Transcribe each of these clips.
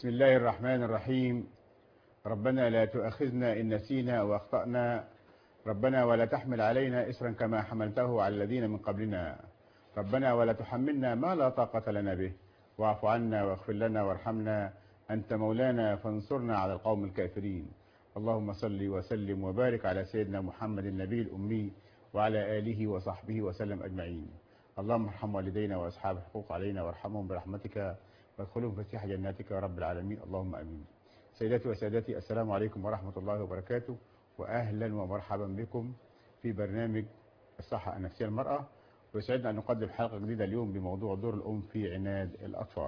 بسم الله الرحمن الرحيم ربنا لا تؤاخذنا إن نسينا وأخطأنا ربنا ولا تحمل علينا إسرا كما حملته على الذين من قبلنا ربنا ولا تحملنا ما لا طاقة لنا به واعف عنا واغفر لنا وارحمنا أنت مولانا فانصرنا على القوم الكافرين اللهم صل وسلم وبارك على سيدنا محمد النبي الأمي وعلى آله وصحبه وسلم أجمعين اللهم ارحم والدينا وأصحاب الحقوق علينا وارحمهم برحمتك وادخلهم فسيح جناتك يا رب العالمين اللهم امين. سيداتي وسادتي السلام عليكم ورحمه الله وبركاته واهلا ومرحبا بكم في برنامج الصحه النفسيه للمراه ويسعدنا ان نقدم حلقه جديده اليوم بموضوع دور الام في عناد الاطفال.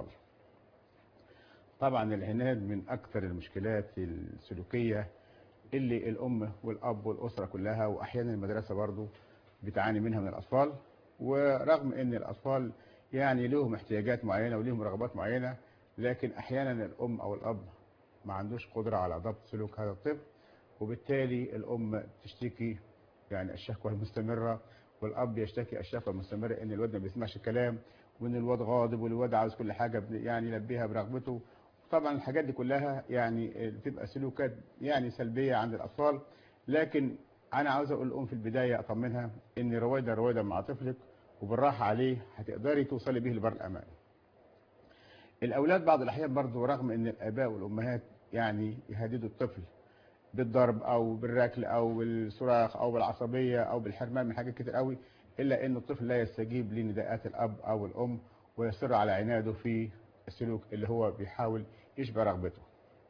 طبعا العناد من اكثر المشكلات السلوكيه اللي الام والاب والاسره كلها واحيانا المدرسه برضو بتعاني منها من الاطفال ورغم ان الاطفال يعني لهم احتياجات معينة ولهم رغبات معينة لكن أحيانا الأم أو الأب ما عندوش قدرة على ضبط سلوك هذا الطفل وبالتالي الأم تشتكي يعني الشكوى المستمرة والأب يشتكي الشكوى المستمرة إن الواد ما بيسمعش الكلام وإن الواد غاضب والواد عاوز كل حاجة يعني يلبيها برغبته طبعا الحاجات دي كلها يعني بتبقى سلوكات يعني سلبية عند الأطفال لكن أنا عاوز أقول الأم في البداية أطمنها إن رويدا رويدا مع طفلك وبالراحة عليه هتقدري توصلي به لبر الأمان الأولاد بعض الأحيان برضو رغم أن الآباء والأمهات يعني يهددوا الطفل بالضرب أو بالركل أو بالصراخ أو بالعصبية أو بالحرمان من حاجات كتير قوي إلا أن الطفل لا يستجيب لنداءات الأب أو الأم ويصر على عناده في السلوك اللي هو بيحاول يشبع رغبته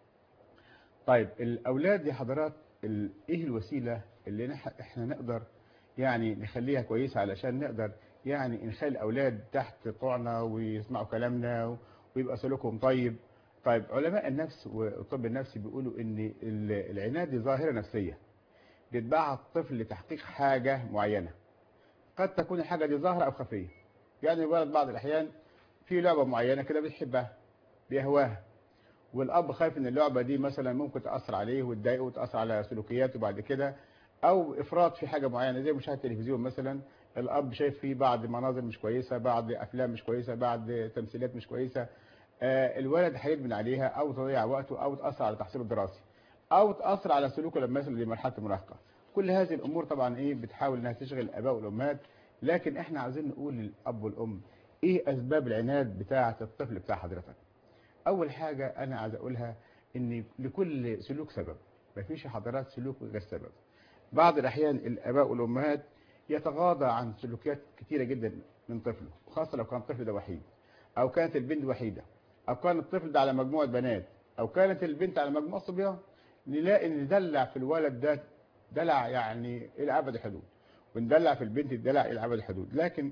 طيب الأولاد يا حضرات إيه الوسيلة اللي احنا نقدر يعني نخليها كويسة علشان نقدر يعني نخلي الأولاد تحت طوعنا ويسمعوا كلامنا ويبقى سلوكهم طيب طيب علماء النفس والطب النفسي بيقولوا ان العناد دي ظاهرة نفسية بيتبعها الطفل لتحقيق حاجة معينة قد تكون الحاجة دي ظاهرة أو خفية يعني الولد بعض الأحيان في لعبة معينة كده بيحبها بيهواها والأب خايف ان اللعبة دي مثلا ممكن تأثر عليه وتضايقه وتأثر على سلوكياته بعد كده أو إفراط في حاجة معينة زي مشاهدة التلفزيون مثلا الاب شايف فيه بعض مناظر مش كويسه بعض افلام مش كويسه بعض تمثيلات مش كويسه آه الولد هيدمن عليها او تضيع وقته او تاثر على تحصيله الدراسي او تاثر على سلوكه لما يصل لمرحله المراهقه كل هذه الامور طبعا ايه بتحاول انها تشغل الاباء والامهات لكن احنا عاوزين نقول للاب والام ايه اسباب العناد بتاعه الطفل بتاع حضرتك اول حاجه انا عايز اقولها ان لكل سلوك سبب مفيش حضرات سلوك غير سبب بعض الاحيان الاباء والامهات يتغاضى عن سلوكيات كتيرة جدا من طفله خاصة لو كان الطفل ده وحيد أو كانت البنت وحيدة أو كان الطفل ده على مجموعة بنات أو كانت البنت على مجموعة صبيان نلاقي إن ندلع في الولد ده دلع يعني إلى أبد الحدود وندلع في البنت الدلع إلى أبد الحدود لكن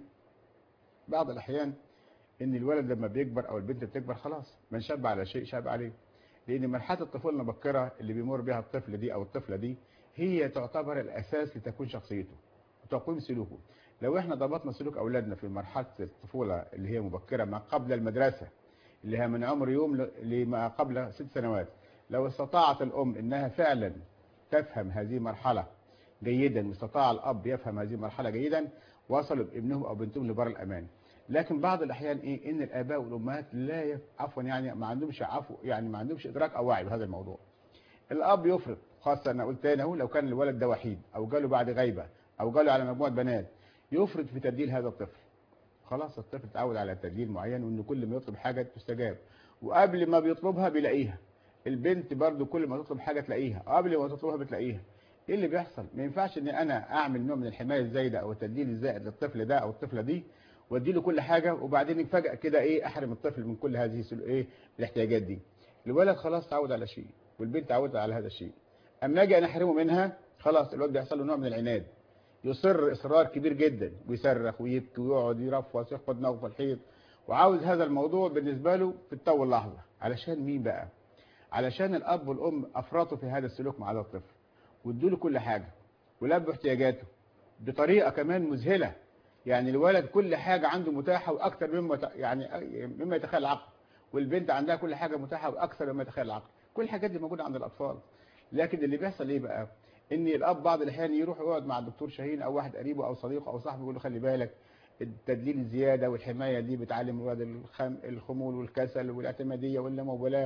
بعض الأحيان إن الولد لما بيكبر أو البنت بتكبر خلاص من شاب على شيء شاب عليه لأن مرحلة الطفولة المبكرة اللي بيمر بها الطفل دي أو الطفلة دي هي تعتبر الأساس لتكوين شخصيته وتقويم سلوكه لو احنا ضبطنا سلوك اولادنا في مرحله الطفوله اللي هي مبكره ما قبل المدرسه اللي هي من عمر يوم لما قبل ست سنوات لو استطاعت الام انها فعلا تفهم هذه المرحله جيدا واستطاع الاب يفهم هذه المرحله جيدا وصلوا بابنهم او بنتهم لبر الامان لكن بعض الاحيان ايه ان الاباء والامهات لا يف... عفوا يعني ما عندهمش عفو يعني ما عندهمش ادراك او وعي بهذا الموضوع الاب يفرط خاصه انا قلت تاني اهو لو كان الولد ده وحيد او جاله بعد غيبه او جاله على مجموعه بنات يفرط في تبديل هذا الطفل خلاص الطفل اتعود على تبديل معين وان كل ما يطلب حاجه تستجاب وقبل ما بيطلبها بيلاقيها البنت برضو كل ما تطلب حاجه تلاقيها قبل ما تطلبها بتلاقيها ايه اللي بيحصل ما ينفعش ان انا اعمل نوع من الحمايه الزايده او التدليل الزائد للطفل ده او الطفله دي وادي له كل حاجه وبعدين فجاه كده ايه احرم الطفل من كل هذه ايه الاحتياجات دي الولد خلاص تعود على شيء والبنت تعودت على هذا الشيء اما اجي انا احرمه منها خلاص الولد بيحصل له نوع من العناد يصر اصرار كبير جدا ويصرخ ويبكي ويقعد يرفص يخبط دماغه في الحيط وعاوز هذا الموضوع بالنسبه له في التو اللحظه علشان مين بقى علشان الاب والام افرطوا في هذا السلوك مع هذا الطفل وادوا له كل حاجه ولبوا احتياجاته بطريقه كمان مذهله يعني الولد كل حاجه عنده متاحه واكثر مما يعني مما يتخيل العقل والبنت عندها كل حاجه متاحه واكثر مما يتخيل العقل كل الحاجات دي موجوده عند الاطفال لكن اللي بيحصل ايه بقى ان الاب بعض الاحيان يروح يقعد مع الدكتور شاهين او واحد قريبه او صديقه او صاحبه يقول له خلي بالك التدليل الزياده والحمايه دي بتعلم الولد الخم الخمول والكسل والاعتماديه واللامبالاه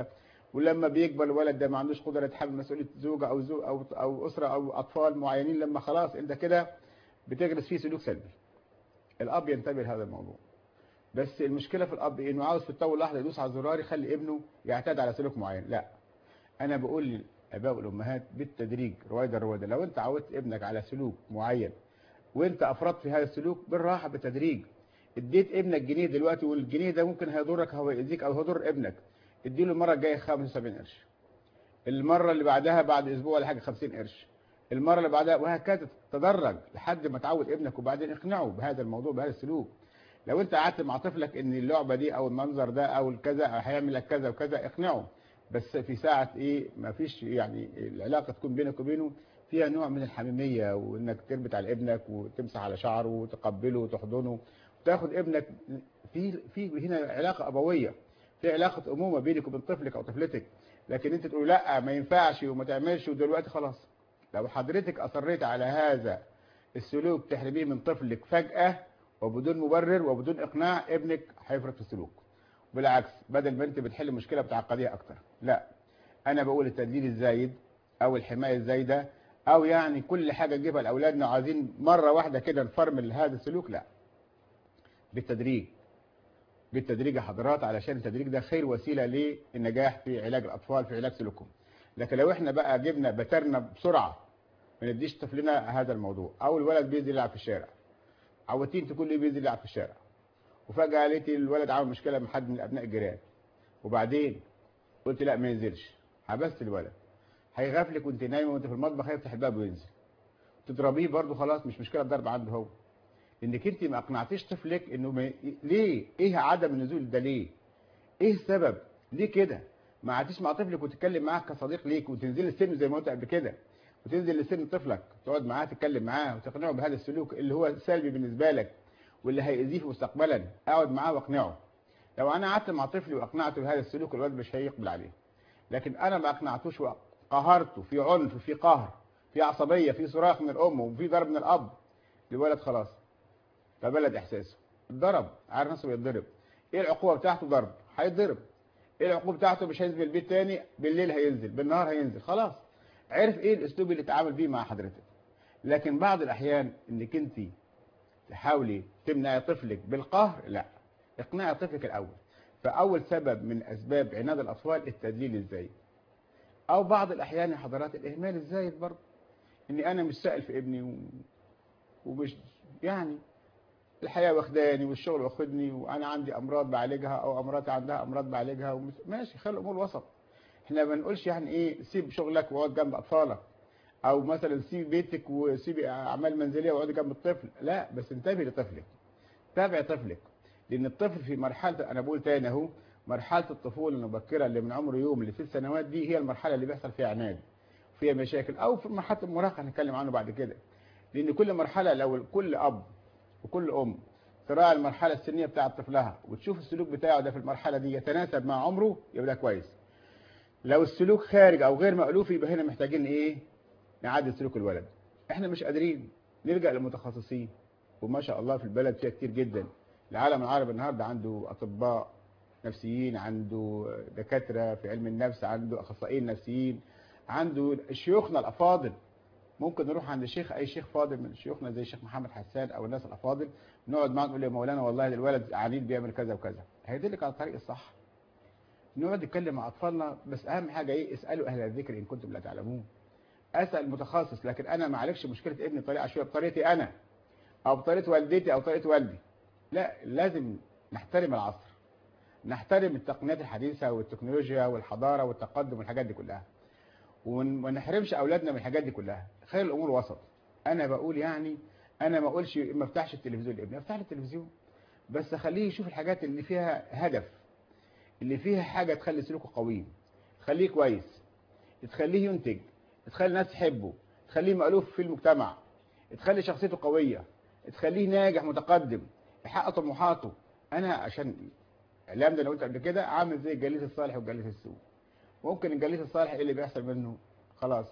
ولما بيكبر الولد ده ما عندوش قدره يتحمل مسؤوليه زوجه او زوج او او اسره او اطفال معينين لما خلاص انت كده بتغرس فيه سلوك سلبي الاب ينتبه لهذا الموضوع بس المشكله في الاب انه عاوز في الطاوله لحظه يدوس على الزرار يخلي ابنه يعتاد على سلوك معين لا انا بقول للاباء والامهات بالتدريج رويدا رويدا لو انت عودت ابنك على سلوك معين وانت افرطت في هذا السلوك بالراحه بالتدريج اديت ابنك جنيه دلوقتي والجنيه ده ممكن هيضرك او هيأذيك او هيضر ابنك اديله المره الجايه 75 قرش المره اللي بعدها بعد اسبوع ولا حاجه 50 قرش المره اللي بعدها وهكذا تدرج لحد ما تعود ابنك وبعدين اقنعه بهذا الموضوع بهذا السلوك لو انت قعدت مع طفلك ان اللعبه دي او المنظر ده او الكذا هيعمل لك كذا وكذا اقنعه بس في ساعه ايه ما فيش يعني العلاقه تكون بينك وبينه فيها نوع من الحميميه وانك تربط على ابنك وتمسح على شعره وتقبله وتحضنه وتاخد ابنك في في هنا علاقه ابويه في علاقه امومه بينك وبين طفلك او طفلتك لكن انت تقول لا ما ينفعش وما تعملش ودلوقتي خلاص لو حضرتك اصريت على هذا السلوك تحرميه من طفلك فجاه وبدون مبرر وبدون اقناع ابنك هيفرط في السلوك بالعكس بدل ما انت بتحل مشكله بتعقديها اكتر لا انا بقول التدليل الزايد او الحمايه الزايده او يعني كل حاجه نجيبها لاولادنا وعايزين مره واحده كده نفرمل هذا السلوك لا بالتدريج بالتدريج يا حضرات علشان التدريج ده خير وسيله للنجاح في علاج الاطفال في علاج سلوكهم لكن لو احنا بقى جبنا بترنا بسرعه ما نديش طفلنا هذا الموضوع او الولد بينزل يلعب في الشارع عودتين تكون ليه بينزل يلعب في الشارع وفجاه لقيتي الولد عامل مشكله مع حد من ابناء الجيران وبعدين قلت لا ما ينزلش حبست الولد هيغفلك وانت نايمه وانت في المطبخ هيفتح الباب وينزل تضربيه برضه خلاص مش مشكله الضرب عنده هو انك انت ما اقنعتيش طفلك انه ما... ليه ايه عدم النزول ده ليه ايه السبب ليه كده ما قعدتيش مع طفلك وتتكلم معاه كصديق ليك وتنزل السن زي ما قلت قبل كده وتنزل لسن طفلك تقعد معاه تتكلم معاه وتقنعه بهذا السلوك اللي هو سلبي بالنسبه لك واللي هيأذيه مستقبلا اقعد معاه واقنعه لو انا قعدت مع طفلي واقنعته بهذا السلوك الولد مش هيقبل عليه لكن انا ما اقنعتوش وقهرته في عنف في قهر في عصبيه في صراخ من الام وفي ضرب من الاب الولد خلاص فبلد احساسه اتضرب عارف نفسه بيتضرب ايه العقوبه بتاعته ضرب هيتضرب ايه العقوبه بتاعته مش هينزل البيت تاني بالليل هينزل بالنهار هينزل خلاص عرف ايه الاسلوب اللي اتعامل بيه مع حضرتك لكن بعض الاحيان انك انت تحاولي تمنعي طفلك بالقهر لا اقنعي طفلك الاول فاول سبب من اسباب عناد الاطفال التدليل الزايد او بعض الاحيان يا حضرات الاهمال الزايد برضه اني انا مش سائل في ابني و... ومش يعني الحياه واخداني والشغل واخدني وانا عندي امراض بعالجها او امراتي عندها امراض بعالجها ومش... ماشي خلي الامور وسط احنا ما بنقولش يعني ايه سيب شغلك واقعد جنب اطفالك او مثلا سيب بيتك وسيب اعمال منزليه واقعد جنب الطفل لا بس انتبه لطفلك تابع طفلك لان الطفل في مرحله انا بقول تاني اهو مرحله الطفوله المبكره اللي من عمر يوم لست سنوات دي هي المرحله اللي بيحصل فيها عناد فيها مشاكل او في مرحله المراهقه هنتكلم عنه بعد كده لان كل مرحله لو كل اب وكل ام تراعي المرحله السنيه بتاعه طفلها وتشوف السلوك بتاعه ده في المرحله دي يتناسب مع عمره يبقى ده كويس لو السلوك خارج او غير مألوف يبقى هنا محتاجين ايه نعدل سلوك الولد احنا مش قادرين نلجأ للمتخصصين وما شاء الله في البلد فيها كتير جدا العالم العربي النهارده عنده اطباء نفسيين عنده دكاتره في علم النفس عنده اخصائيين نفسيين عنده شيوخنا الافاضل ممكن نروح عند شيخ اي شيخ فاضل من شيوخنا زي الشيخ محمد حسان او الناس الافاضل نقعد معاه نقول يا مولانا والله الولد عنيد بيعمل كذا وكذا هيدلك على الطريق الصح نقعد نتكلم مع اطفالنا بس اهم حاجه ايه اسالوا اهل الذكر ان كنتم لا تعلمون اسال متخصص لكن انا ما اعالجش مشكله ابني بطريقه عشوائيه بطريقتي انا او بطريقه والدتي او طريقه والدي لا لازم نحترم العصر نحترم التقنيات الحديثه والتكنولوجيا والحضاره والتقدم والحاجات دي كلها وما نحرمش اولادنا من الحاجات دي كلها خير الامور وسط انا بقول يعني انا ما اقولش ما افتحش التلفزيون لابني افتح له التلفزيون بس اخليه يشوف الحاجات اللي فيها هدف اللي فيها حاجه تخلي سلوكه قوي تخليه كويس تخليه ينتج تخلي الناس تحبه تخليه مألوف في المجتمع تخلي شخصيته قويه تخليه ناجح متقدم يحقق طموحاته انا عشان الاعلام ده لو قلت قبل كده عامل زي الجليس الصالح والجليس السوء ممكن الجليس الصالح ايه اللي بيحصل منه خلاص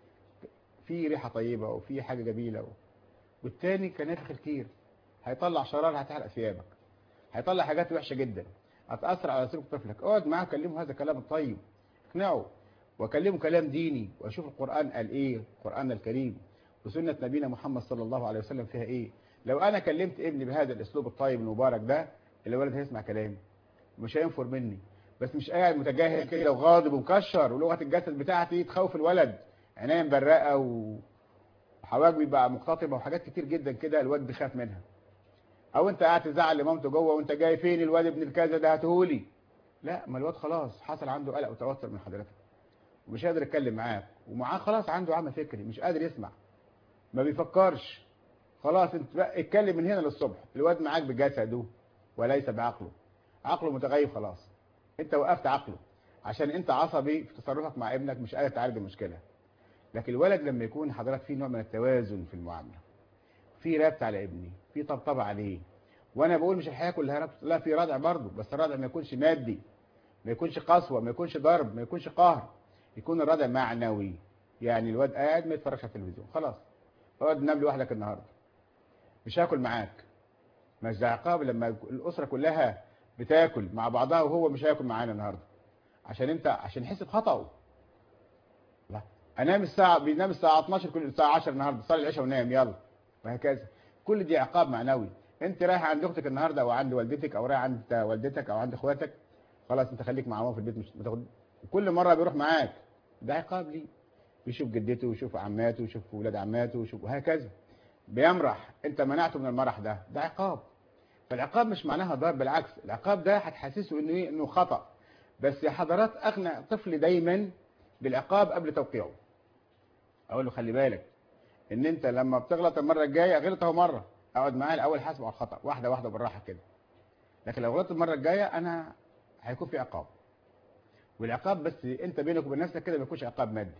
في ريحه طيبه وفي حاجه جميله و... والتاني كان نافخ الكير هيطلع شرار هتحرق ثيابك هيطلع حاجات وحشه جدا هتاثر على سلوك طفلك اقعد معاه كلمه هذا الكلام الطيب اقنعه واكلمه كلام ديني واشوف القران قال ايه القران الكريم وسنه نبينا محمد صلى الله عليه وسلم فيها ايه لو انا كلمت ابني بهذا الاسلوب الطيب المبارك ده الولد هيسمع كلامي مش هينفر مني بس مش قاعد متجاهل كده وغاضب ومكشر ولغه الجسد بتاعتي تخوف الولد عينيا مبرقه و... حواجبي بقى مقتطبه وحاجات كتير جدا كده الواد بيخاف منها او انت قاعد تزعل لمامته جوه وانت جاي فين الواد ابن الكذا ده هاتهولي لا ما الواد خلاص حصل عنده قلق وتوتر من حضرتك ومش قادر يتكلم معاك ومعاه خلاص عنده عمى فكري مش قادر يسمع ما بيفكرش خلاص انت بقى اتكلم من هنا للصبح الواد معاك بجسده وليس بعقله عقله متغيب خلاص انت وقفت عقله عشان انت عصبي في تصرفك مع ابنك مش قادر تعالج المشكله لكن الولد لما يكون حضرتك في نوع من التوازن في المعامله في ربط على ابني في طبطبه عليه وانا بقول مش الحياه كلها ربط لا في ردع برضه بس الردع ما يكونش مادي ما يكونش قسوه ما يكونش ضرب ما يكونش قهر يكون الردع معنوي يعني الواد قاعد ما يتفرجش على التلفزيون خلاص اقعد نام لوحدك النهارده مش هاكل معاك مش ده عقاب لما الاسره كلها بتاكل مع بعضها وهو مش هياكل معانا النهارده عشان انت عشان يحس بخطأه لا انام الساعه بينام الساعه 12 كل الساعه 10 النهارده صلي العشاء ونام يلا وهكذا كل دي عقاب معنوي انت رايح عند اختك النهارده او عند والدتك او رايح عند والدتك او عند اخواتك خلاص انت خليك مع ماما في البيت مش بتاخد كل مره بيروح معاك ده عقاب ليه بيشوف جدته ويشوف عماته ويشوف ولاد عماته ويشوف وهكذا بيمرح انت منعته من المرح ده ده عقاب فالعقاب مش معناها ضرب بالعكس العقاب ده هتحسسه انه ايه انه خطأ بس يا حضرات اقنع الطفل دايما بالعقاب قبل توقيعه اقول له خلي بالك ان انت لما بتغلط المره الجايه غلط اهو مره اقعد معاه الاول حاسب على الخطا واحده واحده بالراحه كده لكن لو غلطت المره الجايه انا هيكون في عقاب والعقاب بس انت بينك وبين نفسك كده ما يكونش عقاب مادي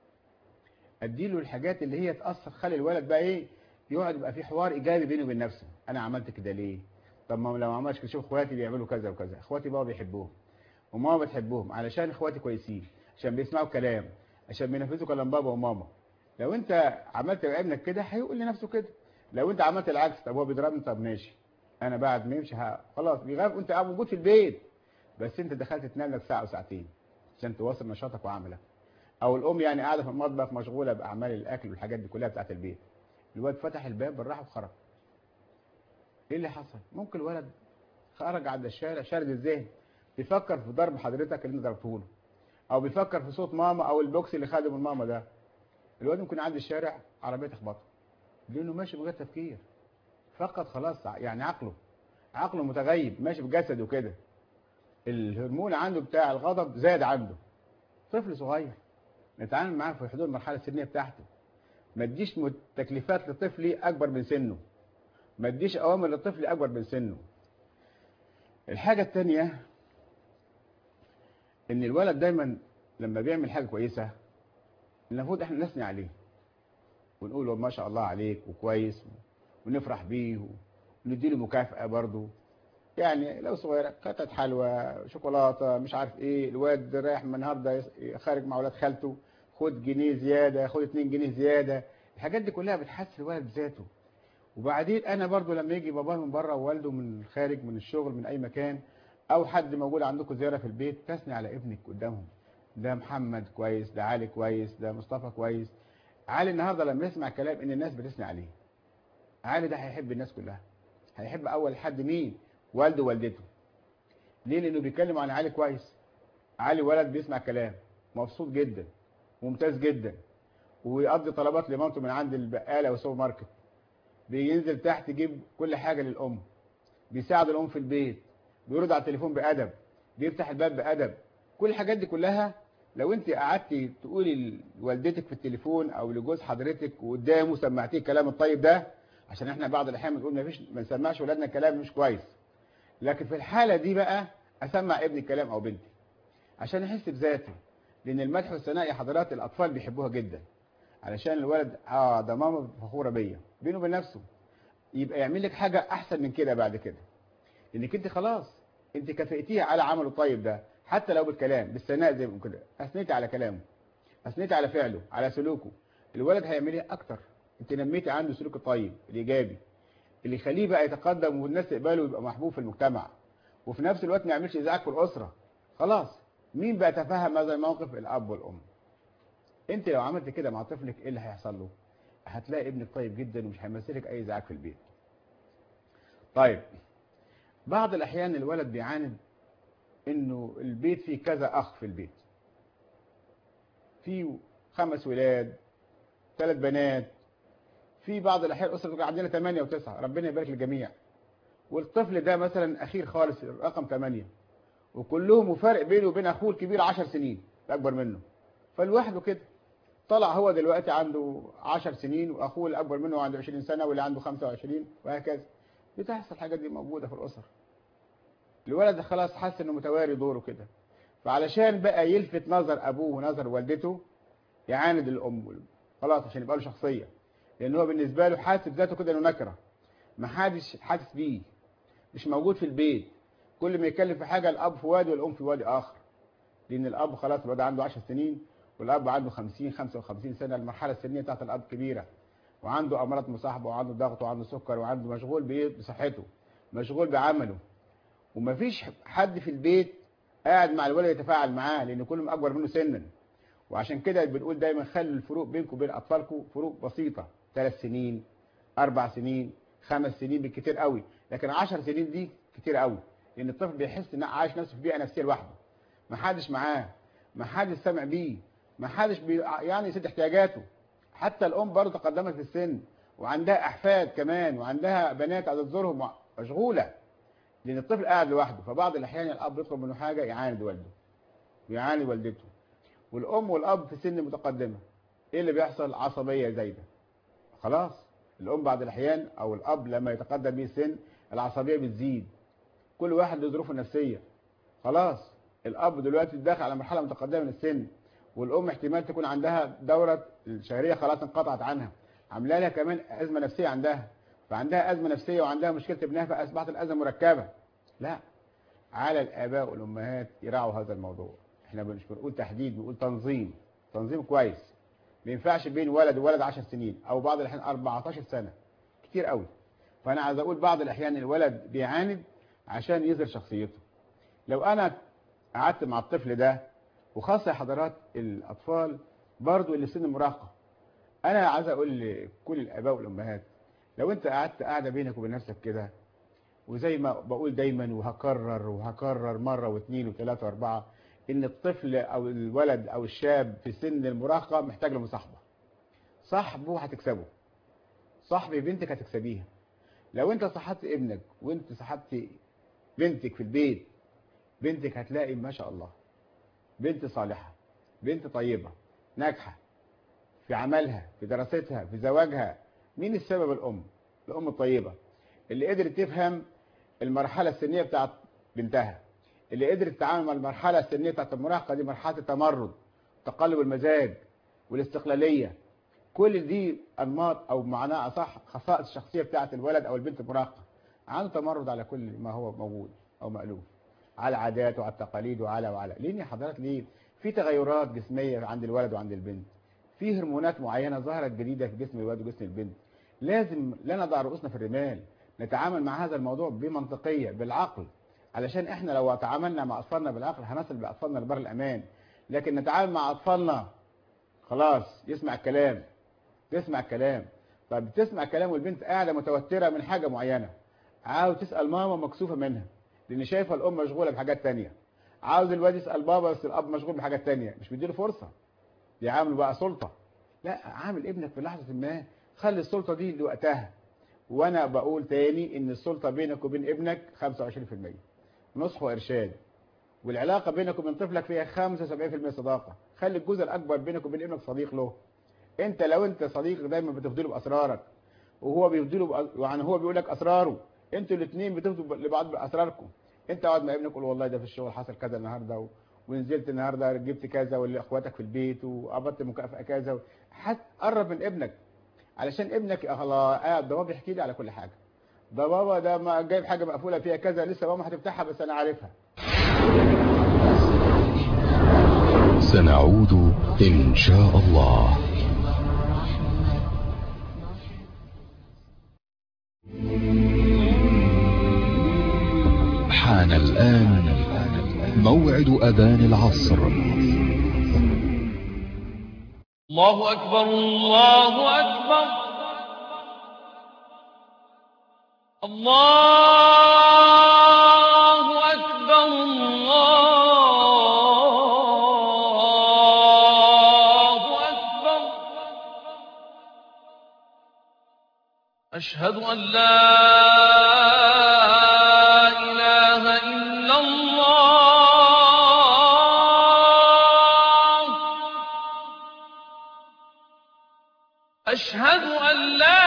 اديله الحاجات اللي هي تاثر خلي الولد بقى ايه يقعد يبقى في حوار ايجابي بينه وبين نفسه انا عملت كده ليه طب ما لو ما عملش كده شوف اخواتي بيعملوا كذا وكذا اخواتي بقى بيحبوهم وماما بتحبهم علشان اخواتي كويسين عشان بيسمعوا كلام عشان بينفذوا كلام بابا وماما لو انت عملت ابنك كده هيقول لنفسه كده لو انت عملت العكس طب هو بيضربني طب ماشي انا بعد ما يمشي ه- خلاص بيغاب وانت قاعد موجود في البيت بس انت دخلت تنام لك ساعه وساعتين عشان تواصل نشاطك وعملك او الام يعني قاعده في المطبخ مشغوله باعمال الاكل والحاجات دي كلها بتاعت البيت الواد فتح الباب بالراحه وخرج ايه اللي حصل ممكن الولد خرج على الشارع شارد الذهن بيفكر في ضرب حضرتك اللي انت ضربته له او بيفكر في صوت ماما او البوكس اللي خده من ماما ده الواد ممكن يعدي الشارع عربيه تخبطه لانه ماشي من غير تفكير فقد خلاص يعني عقله عقله متغيب ماشي بجسده كده الهرمون عنده بتاع الغضب زاد عنده طفل صغير نتعامل معاه في حدود المرحله السنيه بتاعته ما تديش مت- تكليفات لطفلي اكبر من سنه ما تديش اوامر للطفل اكبر من سنه الحاجه الثانيه ان الولد دايما لما بيعمل حاجه كويسه المفروض احنا نثني عليه ونقول له ما شاء الله عليك وكويس ونفرح بيه ونديله مكافأة برضه يعني لو صغيرة قطعة حلوى شوكولاتة مش عارف ايه الواد رايح من النهارده يس- خارج مع ولاد خالته خد جنيه زيادة خد اتنين جنيه زيادة الحاجات دي كلها بتحسن الولد ذاته وبعدين انا برضو لما يجي باباه من بره ووالده من الخارج من الشغل من اي مكان او حد موجود عندكم زياره في البيت تثني على ابنك قدامهم ده محمد كويس ده علي كويس ده مصطفى كويس علي النهارده لما يسمع كلام ان الناس بتثني عليه علي ده هيحب الناس كلها هيحب اول حد مين والده ووالدته ليه لانه بيتكلم عن علي كويس علي ولد بيسمع كلام مبسوط جدا ممتاز جدا ويقضي طلبات لمامته من عند البقاله والسوبر ماركت بينزل تحت يجيب كل حاجه للام بيساعد الام في البيت بيرد على التليفون بادب بيفتح الباب بادب كل الحاجات دي كلها لو انت قعدتي تقولي لوالدتك في التليفون او لجوز حضرتك وقدامه سمعتيه الكلام الطيب ده عشان احنا بعض الاحيان بنقول ما فيش ما نسمعش ولادنا كلام مش كويس لكن في الحاله دي بقى اسمع ابني الكلام او بنتي عشان يحس بذاته لان المدح والثناء يا حضرات الاطفال بيحبوها جدا علشان الولد اه ده ماما فخوره بيا بينه وبين نفسه يبقى يعمل لك حاجه احسن من كده بعد كده لانك انت خلاص انت كافئتيه على عمله الطيب ده حتى لو بالكلام بالثناء زي ما بنقول كده اثنيتي على كلامه اثنيتي على فعله على سلوكه الولد هيعمل ايه اكتر انت نميتي عنده سلوك الطيب الايجابي اللي يخليه بقى يتقدم والناس تقبله ويبقى محبوب في المجتمع وفي نفس الوقت ما يعملش ازعاج في الاسره خلاص مين بيتفهم هذا الموقف الاب والام انت لو عملت كده مع طفلك ايه اللي هيحصل له هتلاقي ابنك طيب جدا ومش هيمثلك اي ازعاج في البيت طيب بعض الاحيان الولد بيعاند انه البيت فيه كذا اخ في البيت في خمس ولاد ثلاث بنات في بعض الاحيان اسره بتبقى عندنا ثمانية وتسعة ربنا يبارك للجميع والطفل ده مثلا اخير خالص رقم ثمانية وكلهم وفرق بينه وبين اخوه الكبير 10 سنين اكبر منه فلوحده كده طلع هو دلوقتي عنده 10 سنين واخوه اللي اكبر منه عنده 20 سنه واللي عنده 25 وهكذا بتحصل الحاجات دي موجوده في الاسر الولد خلاص حس انه متواري دوره كده فعلشان بقى يلفت نظر ابوه ونظر والدته يعاند الام خلاص عشان يبقى له شخصيه لان هو بالنسبه له حاسس ذاته كده انه نكره ما حدش حاسس بيه مش موجود في البيت كل ما يتكلم في حاجه الاب في وادي والام في وادي اخر لان الاب خلاص بقى عنده 10 سنين والاب عنده 50 55 سنه المرحله السنيه بتاعت الاب كبيره وعنده امراض مصاحبه وعنده ضغط وعنده سكر وعنده مشغول بايه بصحته مشغول بعمله ومفيش حد في البيت قاعد مع الولد يتفاعل معاه لان كلهم اكبر منه سنا وعشان كده بنقول دايما خلي الفروق بينكم وبين اطفالكم فروق بسيطه ثلاث سنين اربع سنين خمس سنين بالكتير قوي لكن 10 سنين دي كتير قوي لان الطفل بيحس ان عايش نفسه في بيئه نفسيه لوحده ما حدش معاه ما حدش سامع بيه ما حدش بي يعني يسد احتياجاته حتى الام برضه تقدمت في السن وعندها احفاد كمان وعندها بنات عايزه تزورهم مشغوله لان الطفل قاعد لوحده فبعض الاحيان الاب يطلب منه حاجه يعاند والده ويعاند والدته والام والاب في سن متقدمه ايه اللي بيحصل عصبيه زايده خلاص الام بعض الاحيان او الاب لما يتقدم به السن العصبيه بتزيد كل واحد له ظروفه النفسيه خلاص الاب دلوقتي داخل على مرحله متقدمه من السن والام احتمال تكون عندها دوره الشهريه خلاص انقطعت عنها عامله لها كمان ازمه نفسيه عندها فعندها ازمه نفسيه وعندها مشكله ابنها فاصبحت الازمه مركبه لا على الاباء والامهات يراعوا هذا الموضوع احنا مش بنقول تحديد بنقول تنظيم تنظيم كويس ما ينفعش بين ولد وولد 10 سنين او بعض الاحيان 14 سنه كتير قوي فانا عايز اقول بعض الاحيان الولد بيعاند عشان يظهر شخصيته لو انا قعدت مع الطفل ده وخاصه حضرات الاطفال برضو اللي في سن المراهقه انا عايز اقول لكل الاباء والامهات لو انت قعدت قاعده بينك وبين نفسك كده وزي ما بقول دايما وهكرر وهكرر مره واثنين وثلاثه واربعه ان الطفل او الولد او الشاب في سن المراهقه محتاج لمصاحبه صاحبه هتكسبه صاحبي بنتك هتكسبيها لو انت صاحبت ابنك وانت صاحبت بنتك في البيت بنتك هتلاقي ما شاء الله بنت صالحه بنت طيبه ناجحه في عملها في دراستها في زواجها مين السبب الام الام الطيبه اللي قدرت تفهم المرحله السنيه بتاعت بنتها اللي قدرت تتعامل مع المرحله السنيه بتاعت المراهقه دي مرحله التمرد تقلب المزاج والاستقلاليه كل دي انماط او معناها صح خصائص الشخصيه بتاعت الولد او البنت المراهقه عنده تمرد على كل ما هو موجود او مألوف على العادات وعلى التقاليد وعلى وعلى ليه يا حضرتك ليه في تغيرات جسميه عند الولد وعند البنت في هرمونات معينه ظهرت جديده في جسم الولد وجسم البنت لازم لا نضع رؤوسنا في الرمال نتعامل مع هذا الموضوع بمنطقيه بالعقل علشان احنا لو تعاملنا مع اطفالنا بالعقل هنصل باطفالنا لبر الامان لكن نتعامل مع اطفالنا خلاص يسمع الكلام تسمع الكلام طب تسمع كلام والبنت قاعده متوتره من حاجه معينه عاوز تسال ماما مكسوفه منها لان شايفه الام مشغوله بحاجات تانية عاوز الواد يسال بابا بس الاب مشغول بحاجات تانية مش مديله فرصه يعامله بقى سلطه لا عامل ابنك في لحظه ما خلي السلطه دي لوقتها وانا بقول تاني ان السلطه بينك وبين ابنك 25% نصح وارشاد والعلاقه بينك وبين طفلك فيها 75% صداقه خلي الجزء الاكبر بينك وبين ابنك صديق له انت لو انت صديق دايما بتفضله باسرارك وهو بيفضله يعني هو بيقول لك اسراره انتوا الاثنين بتفضلوا لبعض باسراركم انت اقعد مع ابنك قول والله ده في الشغل حصل كذا النهارده و... ونزلت النهارده جبت كذا واخواتك في البيت وقبضت مكافاه كذا حت قرب من ابنك علشان ابنك الله قاعد ده بابا بيحكي لي على كل حاجه ده بابا ده ما جايب حاجه مقفوله فيها كذا لسه ماما هتفتحها بس انا عارفها سنعود ان شاء الله حان الآن موعد أذان العصر الله أكبر الله أكبر الله أكبر الله أكبر أشهد أن لا إله إلا الله أشهد أن لا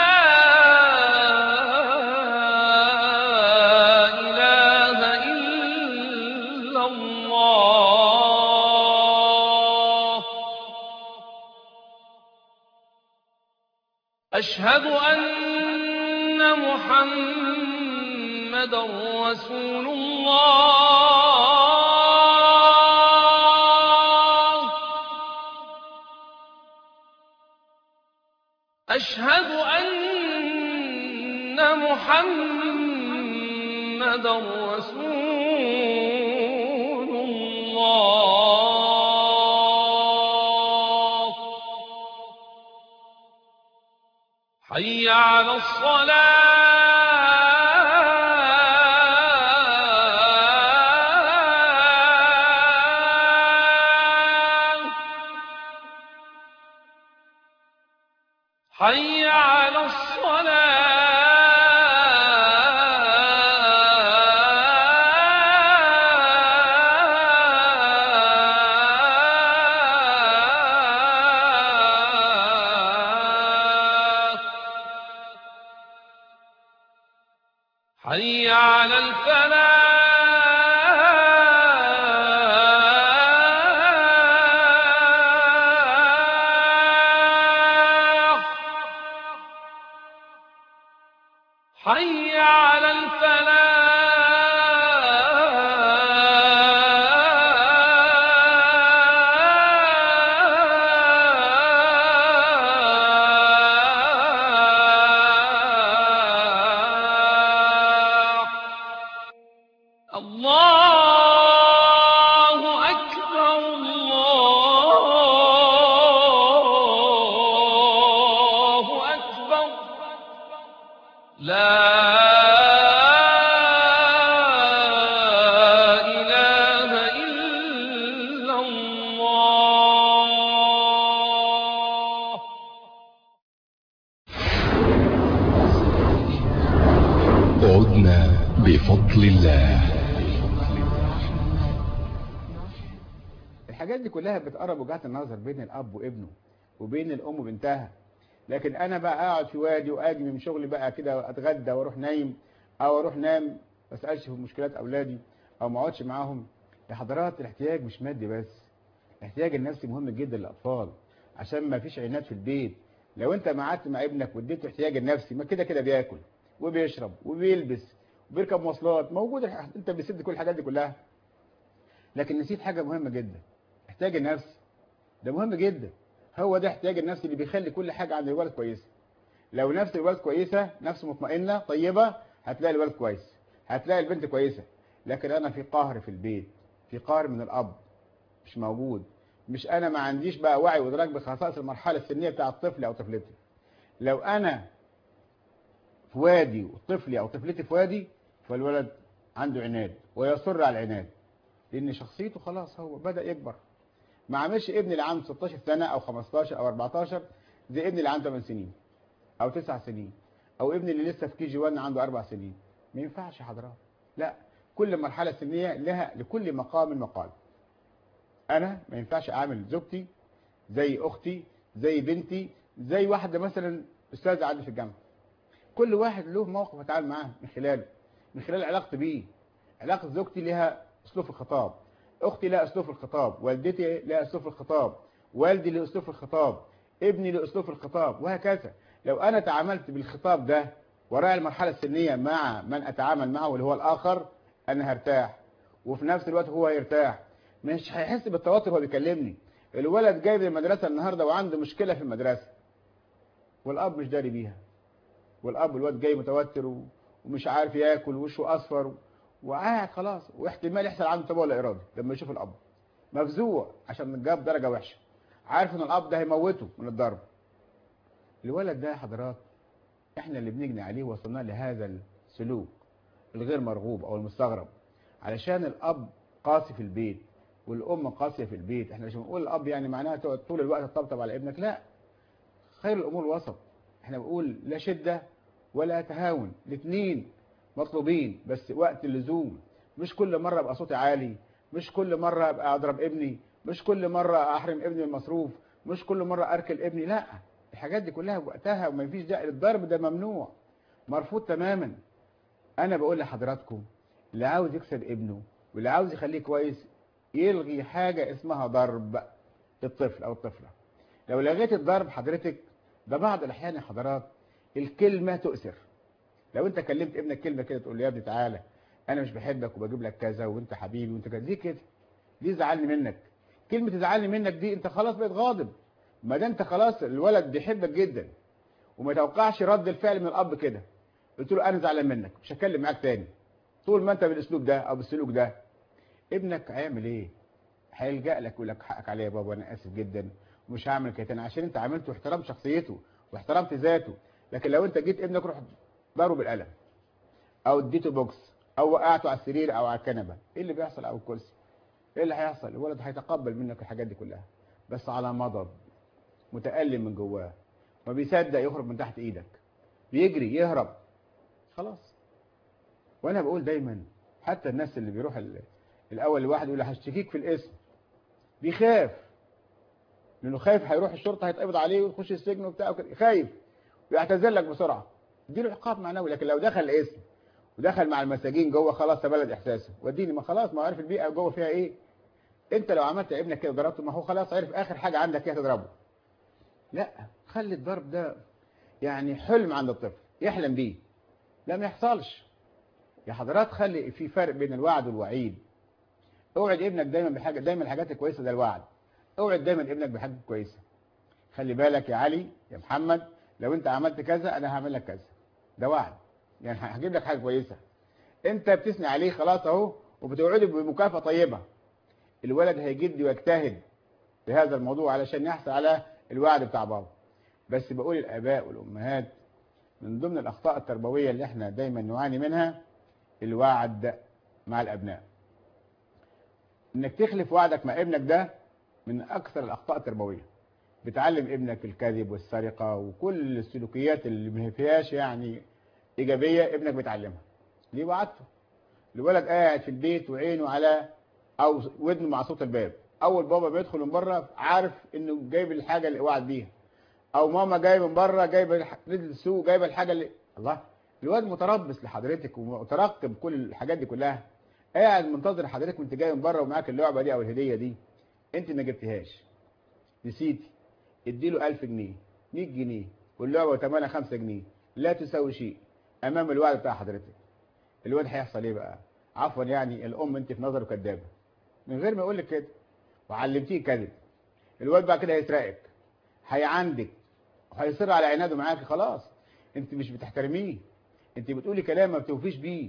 إله إلا الله أشهد أن محمد رسول الله أشهد أن محمد رسول الله حي على الصلاة حي على الصلاة حي على الفلاح حي على الفلاح الله أكبر الله أكبر لا إله إلا الله عدنا بفضل الله الحاجات دي كلها بتقرب وجهات النظر بين الاب وابنه وبين الام وبنتها لكن انا بقى اقعد في وادي واجي من شغلي بقى كده اتغدى واروح نايم او اروح نام ما اسالش في مشكلات اولادي او ما اقعدش معاهم يا حضرات الاحتياج مش مادي بس الاحتياج النفسي مهم جدا للاطفال عشان ما فيش عناد في البيت لو انت قعدت مع ابنك واديته احتياج النفسي ما كده كده بياكل وبيشرب وبيلبس وبيركب مواصلات موجود الح- انت بتسد كل الحاجات دي كلها لكن نسيت حاجه مهمه جدا احتياج النفسي ده مهم جدا هو ده احتياج النفسي اللي بيخلي كل حاجه عند الولد كويسه لو نفس الولد كويسه نفسه مطمئنه طيبه هتلاقي الولد كويس هتلاقي البنت كويسه لكن انا في قهر في البيت في قهر من الاب مش موجود مش انا ما عنديش بقى وعي وادراك بخصائص المرحله السنيه بتاع الطفل او طفلتي لو انا في وادي وطفلي او طفلتي في وادي فالولد عنده عناد ويصر على العناد لان شخصيته خلاص هو بدا يكبر ما عملش ابني اللي عنده 16 سنه او 15 او 14 زي ابني اللي عنده 8 سنين او 9 سنين او ابني اللي لسه في كي جي 1 عنده 4 سنين ما ينفعش يا حضرات لا كل مرحله سنيه لها لكل مقام مقال انا ما ينفعش اعمل زوجتي زي اختي زي بنتي زي واحده مثلا استاذه عندي في الجامعه كل واحد له موقف اتعامل معاه من خلاله من خلال علاقتي بيه علاقه زوجتي لها اسلوب الخطاب اختي لها اسلوب الخطاب والدتي لها اسلوب الخطاب والدي له اسلوب الخطاب ابني له اسلوب الخطاب وهكذا لو انا تعاملت بالخطاب ده وراعي المرحله السنيه مع من اتعامل معه اللي هو الاخر انا هرتاح وفي نفس الوقت هو هيرتاح مش هيحس بالتوتر وهو بيكلمني الولد جاي من المدرسه النهارده وعنده مشكله في المدرسه والاب مش داري بيها والاب الواد جاي متوتر و- ومش عارف ياكل وشه اصفر وقاعد خلاص واحتمال يحصل عنده تبول لا ارادي لما يشوف الاب مفزوع عشان جاب درجه وحشه عارف ان الاب ده هيموته من الضرب الولد ده يا حضرات احنا اللي بنجني عليه وصلنا لهذا السلوك الغير مرغوب او المستغرب علشان الاب قاسي في البيت والام قاسيه في البيت احنا مش بنقول الاب يعني معناها تقعد طول الوقت تطبطب على ابنك لا خير الامور وسط احنا بنقول لا شده ولا تهاون الاثنين مطلوبين بس وقت اللزوم مش كل مره ابقى صوتي عالي مش كل مره ابقى اضرب ابني مش كل مره احرم ابني من المصروف مش كل مره اركل ابني لا الحاجات دي كلها بوقتها وما فيش داعي للضرب ده ممنوع مرفوض تماما انا بقول لحضراتكم اللي عاوز يكسب ابنه واللي عاوز يخليه كويس يلغي حاجه اسمها ضرب الطفل او الطفله لو لغيت الضرب حضرتك ده بعض الاحيان يا حضرات الكلمه تؤثر لو انت كلمت ابنك كلمه كده تقول له يا ابني تعالى انا مش بحبك وبجيب لك كذا وانت حبيبي وانت كذا دي كده دي زعلني منك كلمه تزعلني منك دي انت خلاص بقيت غاضب ما ده انت خلاص الولد بيحبك جدا وما يتوقعش رد الفعل من الاب كده قلت له انا زعلان منك مش هتكلم معاك تاني طول ما انت بالاسلوب ده او بالسلوك ده ابنك هيعمل ايه هيلجأ لك يقول لك حقك عليا يا بابا انا اسف جدا ومش هعمل كده تاني عشان انت عملته واحترمت شخصيته واحترمت ذاته لكن لو انت جيت ابنك روح ضربه بالقلم او اديته بوكس او وقعته على السرير او على الكنبه ايه اللي بيحصل او الكرسي ايه اللي هيحصل الولد هيتقبل منك الحاجات دي كلها بس على مضض متألم من جواه ما بيصدق يخرج من تحت ايدك بيجري يهرب خلاص وانا بقول دايما حتى الناس اللي بيروح ال- الاول لواحد يقول له هشتكيك في الاسم بيخاف لانه خايف هيروح الشرطه هيتقبض عليه ويخش السجن وبتاع وكده خايف ويعتذر لك بسرعه اديله عقاب معنوي لكن لو دخل الاسم ودخل مع المساجين جوه خلاص تبلد احساسه وديني ما خلاص ما عارف البيئه جوه فيها ايه انت لو عملت ابنك كده ضربته ما هو خلاص عرف اخر حاجه عندك هي تضربه لا خلي الضرب ده يعني حلم عند الطفل يحلم بيه لا ما يحصلش يا حضرات خلي في فرق بين الوعد والوعيد اوعد ابنك دايما بحاجه دايما الحاجات الكويسه ده الوعد اوعد دايما ابنك بحاجه كويسه خلي بالك يا علي يا محمد لو انت عملت كذا انا هعمل لك كذا ده وعد يعني هجيب لك حاجه كويسه انت بتثني عليه خلاص اهو وبتوعده بمكافاه طيبه الولد هيجد ويجتهد في هذا الموضوع علشان يحصل على الوعد بتاع بابا بس بقول الاباء والامهات من ضمن الاخطاء التربويه اللي احنا دايما نعاني منها الوعد مع الابناء انك تخلف وعدك مع ابنك ده من اكثر الاخطاء التربويه بتعلم ابنك الكذب والسرقه وكل السلوكيات اللي ما فيهاش يعني ايجابيه ابنك بيتعلمها ليه وعدته الولد قاعد في البيت وعينه على او ودنه مع صوت الباب اول بابا بيدخل من بره عارف انه جايب الحاجه اللي وعد بيها او ماما جايه من بره جايبه الح- نزل السوق جايبه الحاجه اللي الله الواد متربص لحضرتك ومترقب كل الحاجات دي كلها قاعد منتظر حضرتك وانت جاي من بره ومعاك اللعبه دي او الهديه دي انت ما جبتهاش نسيتي اديله 1000 جنيه 100 جنيه واللعبه ثمنها 5 جنيه لا تساوي شيء امام الوعد بتاع حضرتك الواد هيحصل ايه بقى عفوا يعني الام انت في نظره كدابه من غير ما يقول لك كده وعلمتيه كذب الواد بعد كده هيسرقك هيعندك وهيصر على عناده معاك خلاص انت مش بتحترميه انت بتقولي كلام ما بتوفيش بيه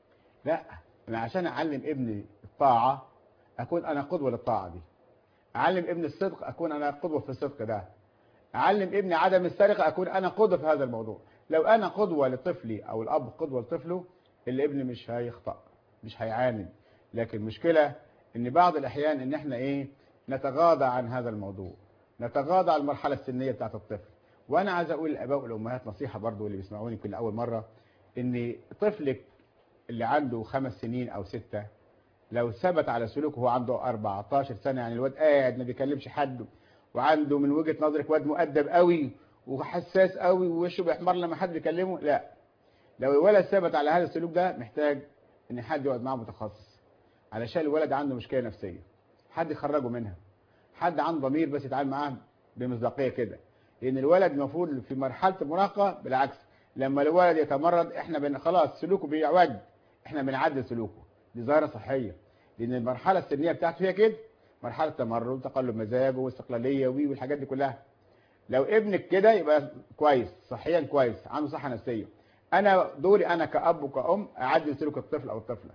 لا انا عشان اعلم ابني الطاعه اكون انا قدوه للطاعه دي اعلم ابني الصدق اكون انا قدوه في الصدق ده اعلم ابني عدم السرقه اكون انا قدوه في هذا الموضوع لو انا قدوه لطفلي او الاب قدوه لطفله الابن مش هيخطأ مش هيعاند لكن المشكله ان بعض الاحيان ان احنا ايه نتغاضى عن هذا الموضوع نتغاضى عن المرحله السنيه بتاعت الطفل وانا عايز اقول للاباء والامهات نصيحه برضو اللي بيسمعوني كل اول مره ان طفلك اللي عنده خمس سنين او سته لو ثبت على سلوكه وهو عنده 14 سنه يعني الواد قاعد ما بيكلمش حد وعنده من وجهه نظرك واد مؤدب قوي وحساس قوي ووشه بيحمر لما حد بيكلمه لا لو الولد ثبت على هذا السلوك ده محتاج ان حد يقعد معاه متخصص علشان الولد عنده مشكله نفسيه حد يخرجه منها حد عنده ضمير بس يتعامل معاه بمصداقيه كده لان الولد المفروض في مرحله المراهقه بالعكس لما الولد يتمرد احنا بن خلاص سلوكه بيعوج احنا بنعدل سلوكه دي ظاهره صحيه لان المرحله السنيه بتاعته هي كده مرحله تمرد وتقلب مزاجه واستقلاليه وي والحاجات دي كلها لو ابنك كده يبقى كويس صحيا كويس عنده صحه نفسيه انا دوري انا كاب وكأم اعدل سلوك الطفل او الطفله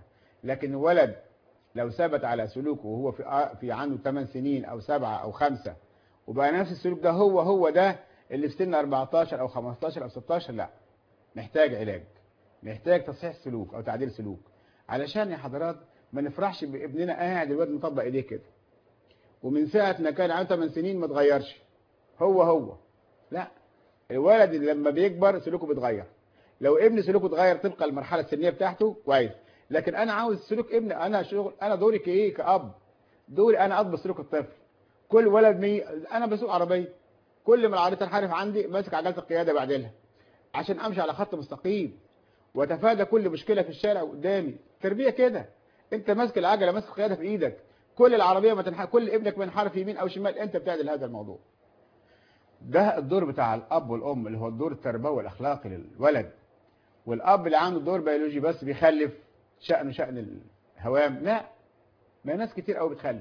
لكن ولد لو ثبت على سلوكه وهو في آ- في عنده 8 سنين او 7 او 5 وبقى نفس السلوك ده هو هو ده اللي في سن 14 او 15 او 16 لا محتاج علاج محتاج تصحيح سلوك او تعديل سلوك علشان يا حضرات ما نفرحش بابننا قاعد الواد مطبق ايديه كده ومن ساعه ما كان عنده 8 سنين ما اتغيرش هو هو لا الولد اللي لما بيكبر سلوكه بيتغير لو ابني سلوكه اتغير طبقا للمرحله السنيه بتاعته كويس لكن انا عاوز سلوك ابني انا شغل انا دوري كايه كاب دوري انا اضبط سلوك الطفل كل ولد مي انا بسوق عربيه كل ما العربيه تنحرف عندي ماسك عجله القياده بعدلها عشان امشي على خط مستقيم واتفادى كل مشكله في الشارع قدامي تربيه كده انت ماسك العجله ماسك القياده في ايدك كل العربيه ما تنحرف كل ابنك منحرف يمين او شمال انت بتعدل هذا الموضوع ده الدور بتاع الاب والام اللي هو الدور التربوي والاخلاقي للولد والاب اللي عنده دور بيولوجي بس بيخلف شأنه شأن الهوام لا ما ناس كتير قوي بتخلف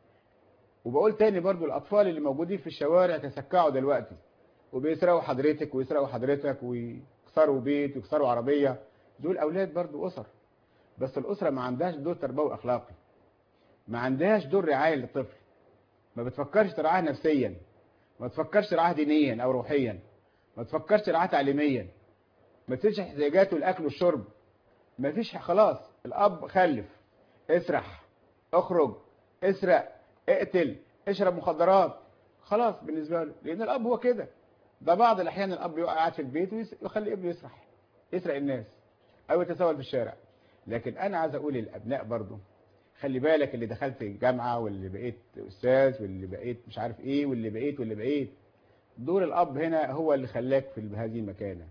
وبقول تاني برضو الاطفال اللي موجودين في الشوارع تسكعوا دلوقتي وبيسرقوا حضرتك ويسرقوا حضرتك ويكسروا بيت ويكسروا عربيه دول اولاد برضو اسر بس الاسره ما عندهاش دور تربوي اخلاقي ما عندهاش دور رعايه للطفل ما بتفكرش ترعاه نفسيا ما تفكرش ترعاه دينيا او روحيا ما تفكرش ترعاه تعليميا ما تنساش احتياجاته الاكل والشرب ما فيش خلاص الاب خلف اسرح اخرج اسرق اقتل اشرب مخدرات خلاص بالنسبه له لان الاب هو كده ده بعض الاحيان الاب يقعد قاعد في البيت ويس- ويخلي ابنه يسرح يسرق الناس او يتسول في الشارع لكن انا عايز اقول للابناء برضو خلي بالك اللي دخلت الجامعه واللي بقيت استاذ واللي بقيت مش عارف ايه واللي بقيت واللي بقيت دور الاب هنا هو اللي خلاك في هذه المكانه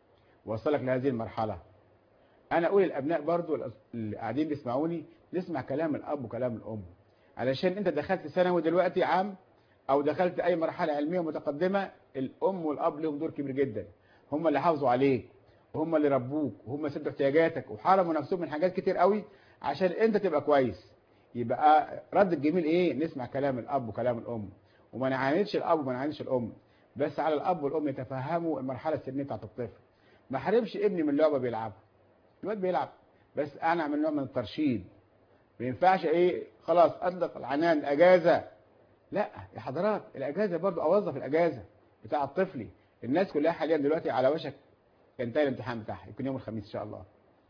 وصلك لهذه المرحله انا اقول للابناء برضو اللي قاعدين بيسمعوني نسمع كلام الاب وكلام الام علشان انت دخلت ثانوي دلوقتي عام او دخلت اي مرحله علميه متقدمه الام والاب لهم دور كبير جدا هم اللي حافظوا عليك وهم اللي ربوك وهم اللي سدوا احتياجاتك وحرموا نفسهم من حاجات كتير قوي عشان انت تبقى كويس يبقى رد الجميل ايه نسمع كلام الاب وكلام الام وما نعاندش الاب وما نعاندش الام بس على الاب والام يتفهموا المرحله السنيه بتاعت الطفل ما حرمش ابني من لعبه بيلعبها الواد بيلعب بس انا اعمل نوع من الترشيد ما ينفعش ايه خلاص اطلق العنان اجازه لا يا حضرات الاجازه برضو اوظف الاجازه بتاع طفلي الناس كلها حاليا دلوقتي على وشك ينتهي الامتحان بتاعها يمكن يوم الخميس ان شاء الله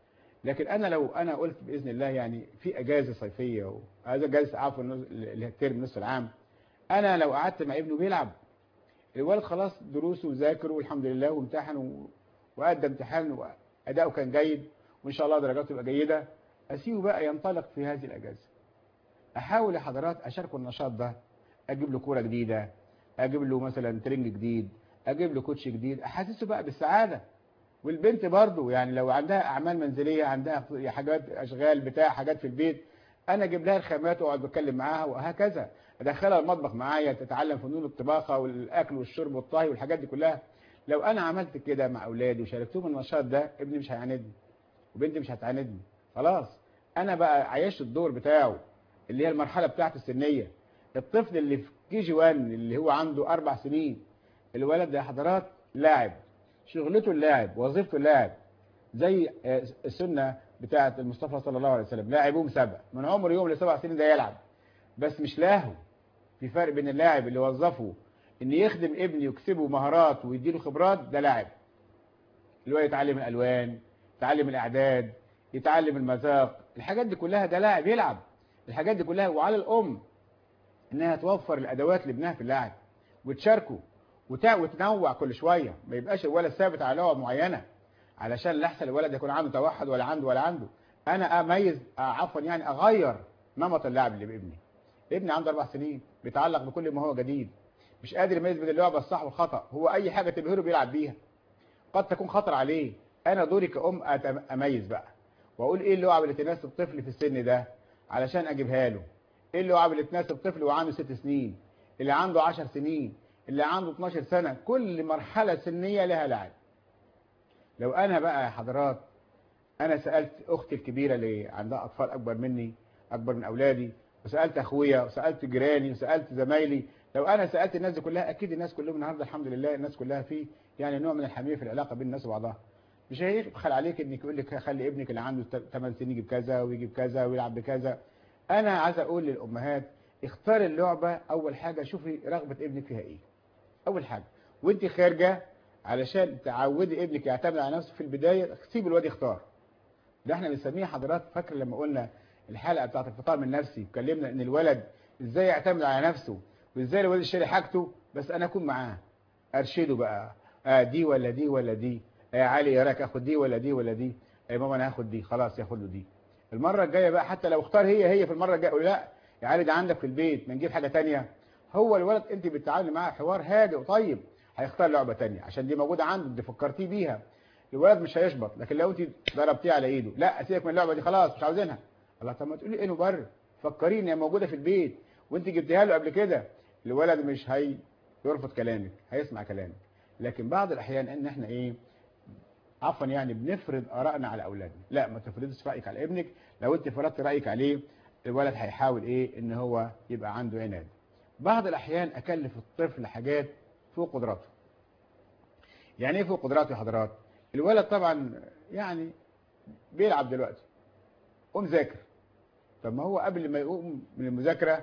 لكن انا لو انا قلت باذن الله يعني في اجازه صيفيه وهذا اجازه عفوا اللي هي الترم نص العام انا لو قعدت مع ابنه بيلعب الولد خلاص دروسه وذاكر والحمد لله وامتحن و... وادى امتحان واداؤه كان جيد وان شاء الله درجاته تبقى جيده اسيبه بقى ينطلق في هذه الاجازه احاول يا حضرات اشاركه النشاط ده اجيب له كوره جديده اجيب له مثلا ترنج جديد اجيب له كوتش جديد احسسه بقى بالسعاده والبنت برضو يعني لو عندها اعمال منزليه عندها حاجات اشغال بتاع حاجات في البيت انا اجيب لها الخامات واقعد بتكلم معاها وهكذا ادخلها المطبخ معايا تتعلم فنون الطباخه والاكل والشرب والطهي والحاجات دي كلها لو انا عملت كده مع اولادي وشاركتهم النشاط ده ابني مش هيعاندني وبنتي مش هتعاندني خلاص انا بقى عايشت الدور بتاعه اللي هي المرحله بتاعته السنيه الطفل اللي في كي جي 1 اللي هو عنده اربع سنين الولد ده يا حضرات لاعب شغلته اللاعب وظيفته اللاعب زي السنه بتاعه المصطفى صلى الله عليه وسلم لاعبوهم سبع من عمر يوم لسبع سنين ده يلعب بس مش لاهو في فرق بين اللاعب اللي وظفه ان يخدم ابني يكسبه مهارات ويديله خبرات ده لاعب اللي هو يتعلم الالوان يتعلم الاعداد يتعلم المذاق الحاجات دي كلها ده لاعب يلعب الحاجات دي كلها وعلى الام انها توفر الادوات لابنها في اللعب وتشاركه وتنوع كل شويه ما يبقاش الولد ثابت على لعبه معينه علشان لا يحصل الولد يكون عنده توحد ولا عنده ولا عنده انا اميز عفوا يعني اغير نمط اللعب اللي بابني ابني عنده اربع سنين بيتعلق بكل ما هو جديد مش قادر يميز بين اللعبه الصح والخطا هو اي حاجه تبهره بيلعب بيها قد تكون خطر عليه انا دوري كأم اميز بقى واقول ايه اللعب اللي تناسب طفلي في السن ده علشان اجيبها له ايه اللعب اللي تناسب طفل وعنده ست سنين اللي عنده 10 سنين اللي عنده 12 سنة كل مرحلة سنية لها لعب لو انا بقى يا حضرات انا سألت اختي الكبيرة اللي عندها اطفال اكبر مني اكبر من اولادي وسألت اخويا وسألت جيراني وسألت زمايلي لو انا سألت الناس دي كلها اكيد الناس كلهم النهارده الحمد لله الناس كلها في يعني نوع من الحمية في العلاقة بين الناس وبعضها مش هيبخل عليك انك يقول لك خلي ابنك اللي عنده 8 سنين يجيب كذا ويجيب كذا ويلعب بكذا انا عايز اقول للامهات اختار اللعبه اول حاجه شوفي رغبه ابنك فيها ايه اول حاجه وانت خارجه علشان تعودي ابنك يعتمد على نفسه في البدايه سيب الواد يختار ده احنا بنسميه حضرات فاكر لما قلنا الحلقه بتاعت الفطار من نفسي اتكلمنا ان الولد ازاي يعتمد على نفسه وازاي الولد يشتري حاجته بس انا اكون معاه ارشده بقى آه دي ولا دي ولا دي يا علي يا راك اخد دي ولا دي ولا دي يا ماما انا هاخد دي خلاص ياخد له دي المره الجايه بقى حتى لو اختار هي هي في المره الجايه قول لا يا علي ده عندك في البيت ما نجيب حاجه تانية هو الولد انت بتتعاملي معاه حوار هادئ وطيب هيختار لعبه تانية عشان دي موجوده عنده انت فكرتيه بيها الولد مش هيشبط لكن لو انت ضربتيه على ايده لا سيبك من اللعبه دي خلاص مش عاوزينها الله طب ما تقولي ايه مبرر فكريني هي موجوده في البيت وانت جبتيها له قبل كده الولد مش هي يرفض كلامك هيسمع كلامك لكن بعض الاحيان ان احنا ايه عفوا يعني بنفرض ارائنا على اولادنا لا ما تفرضش رايك على ابنك لو انت فرضت رايك عليه الولد هيحاول ايه ان هو يبقى عنده عناد بعض الاحيان اكلف الطفل حاجات فوق قدراته يعني ايه فوق قدراته يا حضرات الولد طبعا يعني بيلعب دلوقتي قوم ذاكر طب ما هو قبل ما يقوم من المذاكره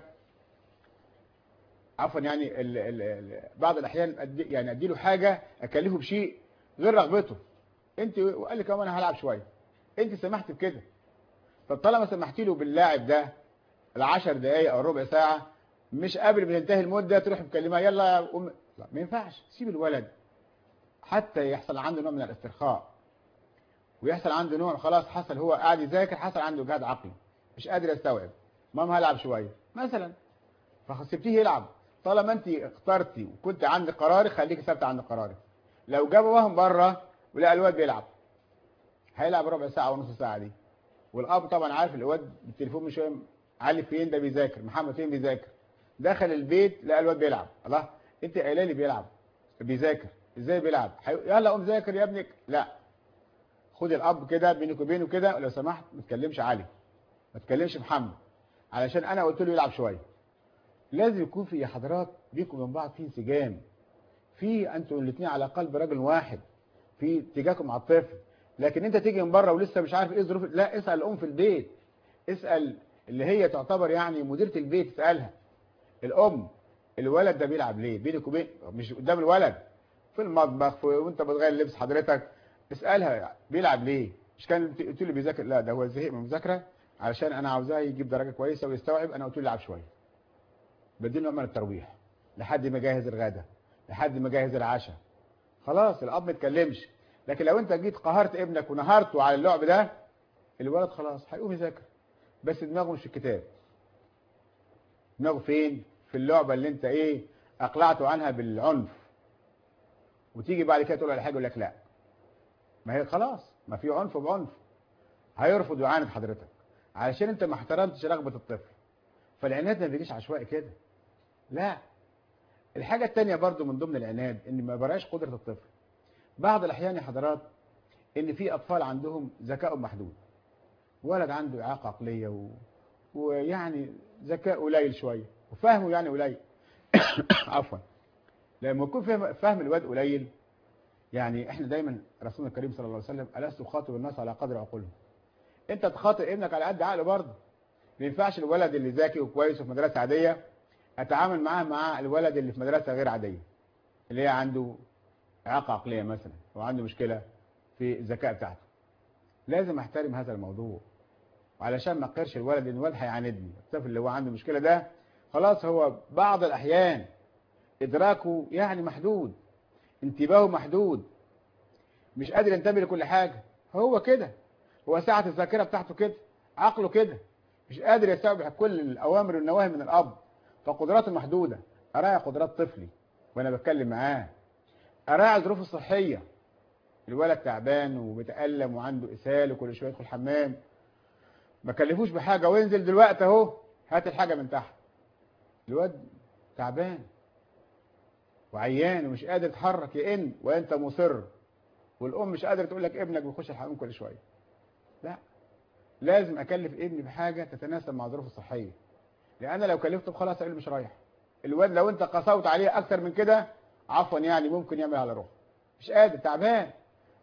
عفوا يعني ال ال ال بعض الاحيان أدي يعني ادي له حاجه اكلفه بشيء غير رغبته انت وقال لي كمان انا هلعب شويه انت سمحت بكده طب طالما سمحتي له باللاعب ده العشر دقايق او ربع ساعه مش قبل ما تنتهي المده تروح مكلمها يلا قوم لا ما ينفعش سيب الولد حتى يحصل عنده نوع من الاسترخاء ويحصل عنده نوع خلاص حصل هو قاعد يذاكر حصل عنده جهد عقلي مش قادر يستوعب ماما هلعب شويه مثلا فسبتيه يلعب طالما انت اخترتي وكنت عند قرارك خليكي ثابته عند قرارك لو جاب وهم بره ولقى الواد بيلعب هيلعب ربع ساعه ونص ساعه دي والاب طبعا عارف الواد بالتليفون مش فاهم علي فين ده بيذاكر محمد فين بيذاكر دخل البيت لقى الواد بيلعب الله انت قايله لي بيلعب بيذاكر ازاي بيلعب حي... يلا قوم ذاكر يا ابنك لا خد الاب كده بينك وبينه كده لو سمحت ما تكلمش علي ما تكلمش محمد علشان انا قلت له يلعب شويه لازم يكون في يا حضرات بينكم وبين بعض في انسجام في انتوا الاثنين على قلب رجل واحد في اتجاهكم مع الطفل لكن انت تيجي من بره ولسه مش عارف ايه الظروف لا اسال الام في البيت اسال اللي هي تعتبر يعني مديره البيت اسالها الام الولد ده بيلعب ليه بينك وبين مش قدام الولد في المطبخ في وانت بتغير لبس حضرتك اسالها بيلعب ليه مش كان قلت لي بيذاكر لا ده هو زهق من المذاكره علشان انا عاوزاه يجيب درجه كويسه ويستوعب انا قلت له يلعب شويه بديله نوع من الترويح لحد ما يجهز الغدا لحد ما يجهز العشاء خلاص الاب ما يتكلمش لكن لو انت جيت قهرت ابنك ونهرته على اللعب ده الولد خلاص هيقوم يذاكر بس دماغه مش في الكتاب دماغه فين في اللعبه اللي انت ايه اقلعته عنها بالعنف وتيجي بعد كده تقول على حاجه يقول لك لا ما هي خلاص ما في عنف بعنف هيرفض ويعاند حضرتك علشان انت ما احترمتش رغبه الطفل فالعناد ما بيجيش عشوائي كده لا الحاجه الثانيه برضو من ضمن العناد ان ما بقاش قدره الطفل بعض الاحيان يا حضرات ان في اطفال عندهم ذكاء محدود ولد عنده اعاقه عقليه و... ويعني ذكاء قليل شويه وفهمه يعني قليل عفوا لما يكون فهم, فهم الواد قليل يعني احنا دايما رسولنا الكريم صلى الله عليه وسلم ألست خاطب الناس على قدر عقولهم انت تخاطب ابنك على قد عقله برضه ما ينفعش الولد اللي ذكي وكويس وفي مدرسه عاديه اتعامل معاه مع الولد اللي في مدرسه غير عاديه اللي هي عنده اعاقه عقليه مثلا او عنده مشكله في الذكاء بتاعته لازم احترم هذا الموضوع وعلشان ما اقرش الولد لان الولد هيعاندني الطفل اللي هو عنده مشكله ده خلاص هو بعض الاحيان ادراكه يعني محدود انتباهه محدود مش قادر ينتبه لكل حاجه هو كده هو ساعه الذاكره بتاعته كده عقله كده مش قادر يستوعب كل الاوامر والنواهي من الاب فقدراته محدوده اراعي قدرات طفلي وانا بتكلم معاه اراعي ظروفه الصحيه الولد تعبان وبيتالم وعنده اسهال وكل شويه يدخل الحمام ما كلفوش بحاجه وينزل دلوقتي اهو هات الحاجه من تحت الواد تعبان وعيان ومش قادر يتحرك يئن وانت مصر والام مش قادره تقول لك ابنك بيخش الحمام كل شويه لا لازم اكلف ابني بحاجه تتناسب مع ظروفه الصحيه لان لو كلفته خلاص اقول مش رايح الواد لو انت قسوت عليه اكتر من كده عفوا يعني ممكن يعمل على روحه مش قادر تعبان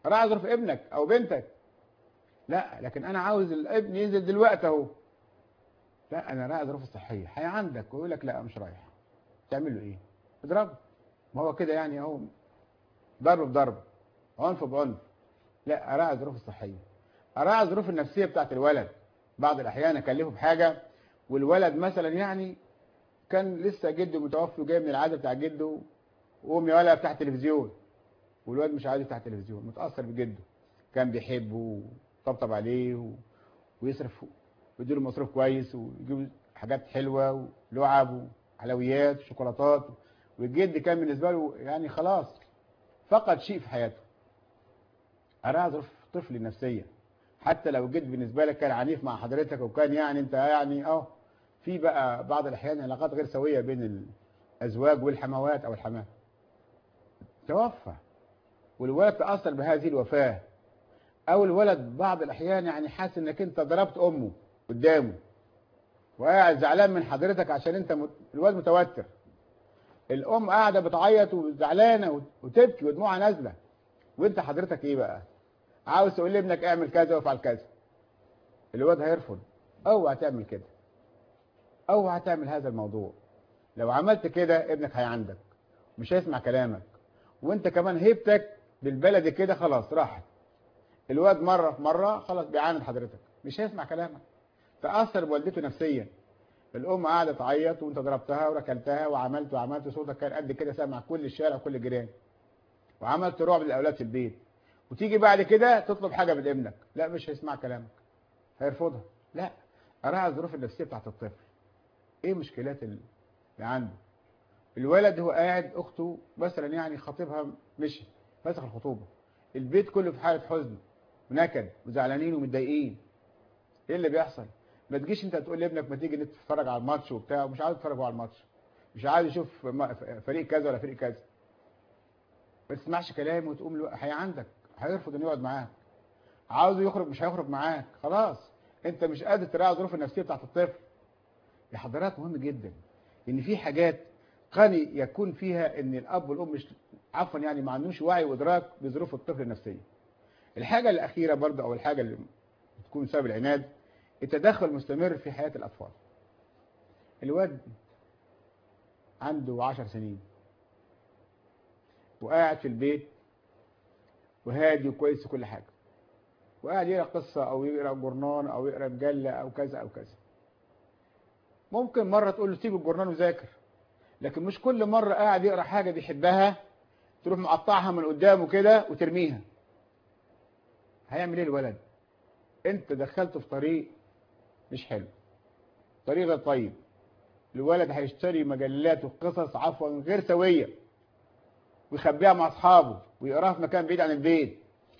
راعي ظروف ابنك او بنتك لا لكن انا عاوز الابن ينزل دلوقتي اهو لا انا راعي ظروفه الصحيه هي عندك ويقول لك لا مش رايح تعمل له ايه اضربه ما هو كده يعني اهو ضرب بضرب عنف بعنف لا اراعي ظروفه الصحيه اراعي الظروف النفسيه بتاعت الولد بعض الاحيان اكلفه بحاجه والولد مثلا يعني كان لسه جده متوفي وجاي من العاده بتاع جده وامي ولا بتاع التلفزيون والواد مش عايز يفتح التلفزيون متاثر بجده كان بيحبه وطبطب عليه و... ويصرف ويديله مصروف كويس ويجيب حاجات حلوه ولعب وحلويات وشوكولاتات والجد كان بالنسبه له يعني خلاص فقد شيء في حياته اراعي ظروف طفلي النفسيه حتى لو الجد بالنسبه لك كان عنيف مع حضرتك وكان يعني انت يعني اه في بقى بعض الاحيان علاقات غير سويه بين الازواج والحموات او الحماه توفى والولد تاثر بهذه الوفاه او الولد بعض الاحيان يعني حاسس انك انت ضربت امه قدامه وقاعد زعلان من حضرتك عشان انت مت... الواد متوتر الام قاعده بتعيط وزعلانه وتبكي ودموعها نازله وانت حضرتك ايه بقى عاوز تقول لابنك اعمل كذا وافعل كذا الواد هيرفض اوعى تعمل كده اوعى تعمل هذا الموضوع لو عملت كده ابنك هيعندك مش هيسمع كلامك وانت كمان هيبتك بالبلدي كده خلاص راحت الواد مره في مره خلاص بيعاند حضرتك مش هيسمع كلامك تاثر بوالدته نفسيا الام قاعده تعيط وانت ضربتها وركلتها وعملت وعملت صوتك كان قد كده سامع كل الشارع وكل الجيران وعملت رعب للاولاد في البيت وتيجي بعد كده تطلب حاجه من ابنك لا مش هيسمع كلامك هيرفضها لا اراعي الظروف النفسيه بتاعت الطفل ايه مشكلات اللي عنده الولد هو قاعد اخته مثلا يعني خطيبها مشي فسخ الخطوبه البيت كله في حاله حزن ونكد وزعلانين ومتضايقين ايه اللي بيحصل ما تجيش انت تقول لابنك ما تيجي تتفرج على الماتش وبتاع ومش عاوز تتفرج على الماتش مش عايز يشوف فريق كذا ولا فريق كذا ما تسمعش كلامه وتقوم له هي عندك هيرفض انه يقعد معاك عاوزه يخرج مش هيخرج معاك خلاص انت مش قادر تراعي الظروف النفسيه بتاعت الطفل يا حضرات مهم جدا ان في حاجات قد يكون فيها ان الاب والام مش عفوا يعني ما عندهمش وعي وادراك بظروف الطفل النفسيه الحاجه الاخيره برضه او الحاجه اللي بتكون سبب العناد التدخل المستمر في حياه الاطفال الواد عنده عشر سنين وقاعد في البيت وهادي وكويس وكل حاجه وقاعد يقرا قصه او يقرا جورنان او يقرا مجله او كذا او كذا ممكن مره تقول له سيب الجورنان وذاكر لكن مش كل مره قاعد يقرا حاجه بيحبها تروح مقطعها من قدامه كده وترميها هيعمل ايه الولد انت دخلته في طريق مش حلو طريق غير طيب الولد هيشتري مجلات وقصص عفوا غير سويه ويخبيها مع اصحابه ويقراها في مكان بعيد عن البيت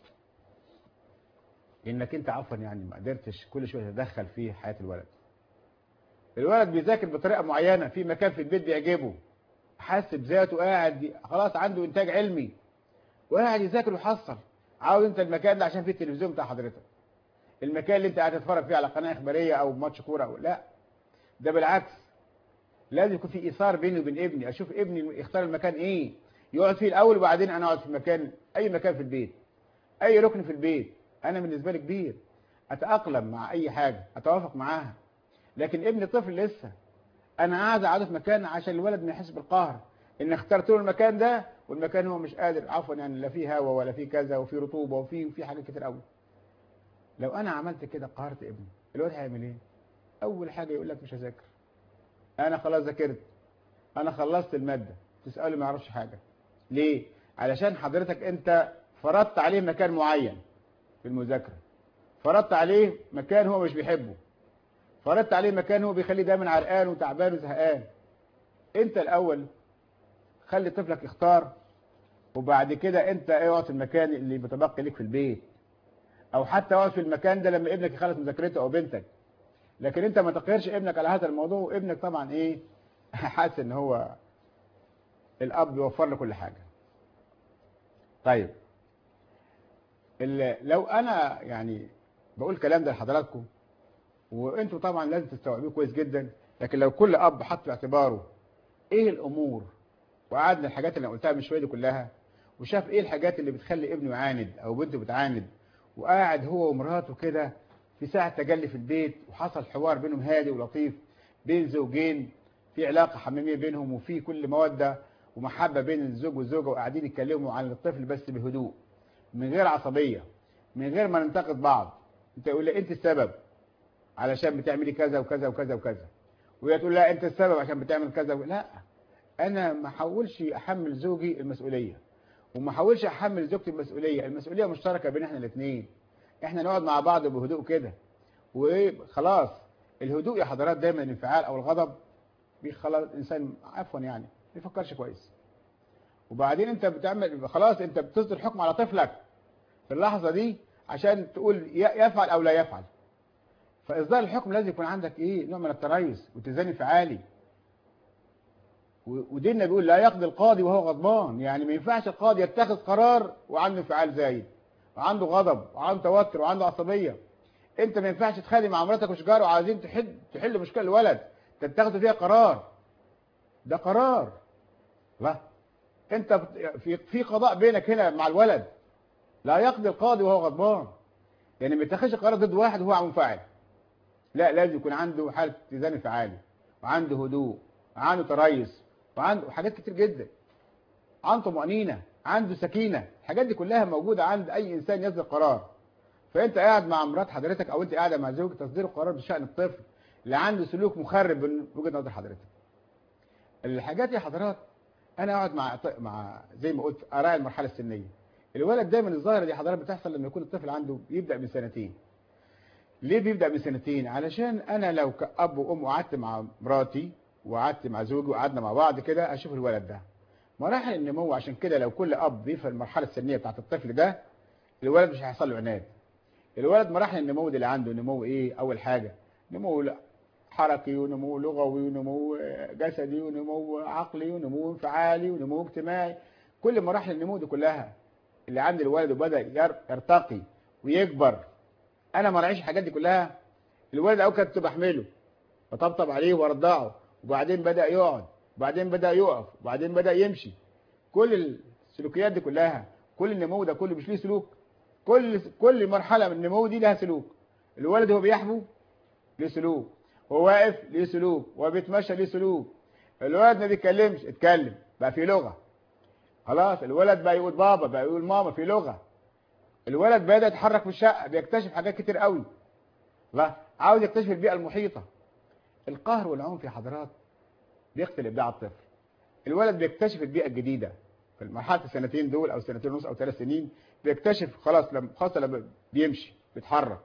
انك انت عفوا يعني ما قدرتش كل شويه تتدخل في حياه الولد الولد بيذاكر بطريقه معينه في مكان في البيت بيعجبه حاسس بذاته قاعد خلاص عنده انتاج علمي وقاعد يذاكر ويحصل عاوز انت المكان ده عشان فيه التلفزيون بتاع حضرتك المكان اللي انت قاعد تتفرج فيه على قناه اخباريه او ماتش كوره أو لا ده بالعكس لازم يكون في ايثار بيني وبين ابني اشوف ابني يختار المكان ايه يقعد فيه الاول وبعدين انا اقعد في مكان اي مكان في البيت اي ركن في البيت انا بالنسبه لي كبير اتاقلم مع اي حاجه اتوافق معاها لكن ابني طفل لسه انا قاعد اقعد في مكان عشان الولد ما يحس بالقهر ان اخترت له المكان ده والمكان هو مش قادر عفوا يعني لا فيه هواء ولا فيه كذا وفيه رطوبه وفيه في حاجات كتير قوي لو انا عملت كده قهرت ابني الولد هيعمل ايه اول حاجه يقول لك مش هذاكر انا خلاص ذاكرت انا خلصت الماده تساله ما يعرفش حاجه ليه علشان حضرتك انت فرضت عليه مكان معين في المذاكره فرضت عليه مكان هو مش بيحبه فرضت عليه مكان هو بيخليه دايما عرقان وتعبان وزهقان انت الاول خلي طفلك يختار وبعد كده انت اقعد في المكان اللي متبقي ليك في البيت او حتى اقعد في المكان ده لما ابنك يخلص مذاكرته او بنتك لكن انت ما تقهرش ابنك على هذا الموضوع وابنك طبعا ايه حاسس ان هو الاب بيوفر له كل حاجه طيب لو انا يعني بقول الكلام ده لحضراتكم وانتوا طبعا لازم تستوعبوه كويس جدا لكن لو كل اب حط في اعتباره ايه الامور وقعدنا الحاجات اللي انا قلتها من شويه دي كلها وشاف ايه الحاجات اللي بتخلي ابنه يعاند او بنته بتعاند وقاعد هو ومراته كده في ساعة تجلي في البيت وحصل حوار بينهم هادي ولطيف بين زوجين في علاقة حميمية بينهم وفي كل مودة ومحبة بين الزوج والزوجة وقاعدين يتكلموا عن الطفل بس بهدوء من غير عصبية من غير ما ننتقد بعض انت يقول لي انت السبب علشان بتعملي كذا وكذا وكذا وكذا وهي تقول لا انت السبب عشان بتعمل كذا و... لا انا ما احاولش احمل زوجي المسؤوليه وما احاولش احمل زوجتي المسؤوليه المسؤوليه مشتركه بين احنا الاثنين احنا نقعد مع بعض بهدوء كده وخلاص الهدوء يا حضرات دايما الانفعال او الغضب بيخلى الانسان عفوا يعني ما يفكرش كويس وبعدين انت بتعمل خلاص انت بتصدر حكم على طفلك في اللحظه دي عشان تقول ي- يفعل او لا يفعل فاصدار الحكم لازم يكون عندك ايه نوع من التريث واتزان انفعالي و- وديننا بيقول لا يقضي القاضي وهو غضبان يعني ما ينفعش القاضي يتخذ قرار وعنده انفعال زايد وعنده غضب وعنده توتر وعنده عصبيه انت ما ينفعش تخلي مع مراتك وشجار وعايزين تحل تحل مشكله الولد تتخذوا فيها قرار ده قرار لا انت بت- في في قضاء بينك هنا مع الولد لا يقضي القاضي وهو غضبان يعني ما يتخذش قرار ضد واحد وهو منفعل لا لازم يكون عنده حاله اتزان انفعالي وعنده هدوء وعنده تريث وعنده حاجات كتير جدا عنده طمأنينة عنده سكينة الحاجات دي كلها موجودة عند أي إنسان يصدر قرار فأنت قاعد مع مرات حضرتك أو أنت قاعدة مع زوجك تصدير قرار بشأن الطفل اللي عنده سلوك مخرب من وجهة نظر حضرتك الحاجات يا حضرات أنا أقعد مع مع زي ما قلت أراعي المرحلة السنية الولد دايما الظاهرة دي حضرات بتحصل لما يكون الطفل عنده يبدأ من سنتين ليه بيبدأ من سنتين علشان أنا لو كأب وأم وقعدت مع مراتي وقعدت مع زوجي وقعدنا مع بعض كده أشوف الولد ده مراحل النمو عشان كده لو كل أب بيفهم المرحلة السنية بتاعت الطفل ده الولد مش هيحصل له عناد الولد مراحل النمو دي اللي عنده نمو إيه أول حاجة نمو حركي ونمو لغوي ونمو جسدي ونمو عقلي ونمو انفعالي ونمو اجتماعي كل مراحل النمو دي كلها اللي عند الولد وبدأ ير- يرتقي ويكبر انا ما راعيش الحاجات دي كلها الولد الاول كنت بحمله وطبطب عليه وارضعه وبعدين بدا يقعد وبعدين بدا يقف وبعدين بدا يمشي كل السلوكيات دي كلها كل النمو ده كله مش ليه سلوك كل كل مرحله من النمو دي لها سلوك الولد هو بيحبو ليه سلوك هو واقف ليه سلوك هو بيتمشى ليه سلوك الولد ما بيتكلمش اتكلم بقى في لغه خلاص الولد بقى يقول بابا بقى يقول ماما في لغه الولد بدا يتحرك في الشقه بيكتشف حاجات كتير قوي لا عاوز يكتشف البيئه المحيطه القهر والعنف يا حضرات بيقتل ابداع الطفل الولد بيكتشف البيئه الجديده في مرحله السنتين دول او سنتين ونص او ثلاث سنين بيكتشف خلاص لما خاصه لما بيمشي بيتحرك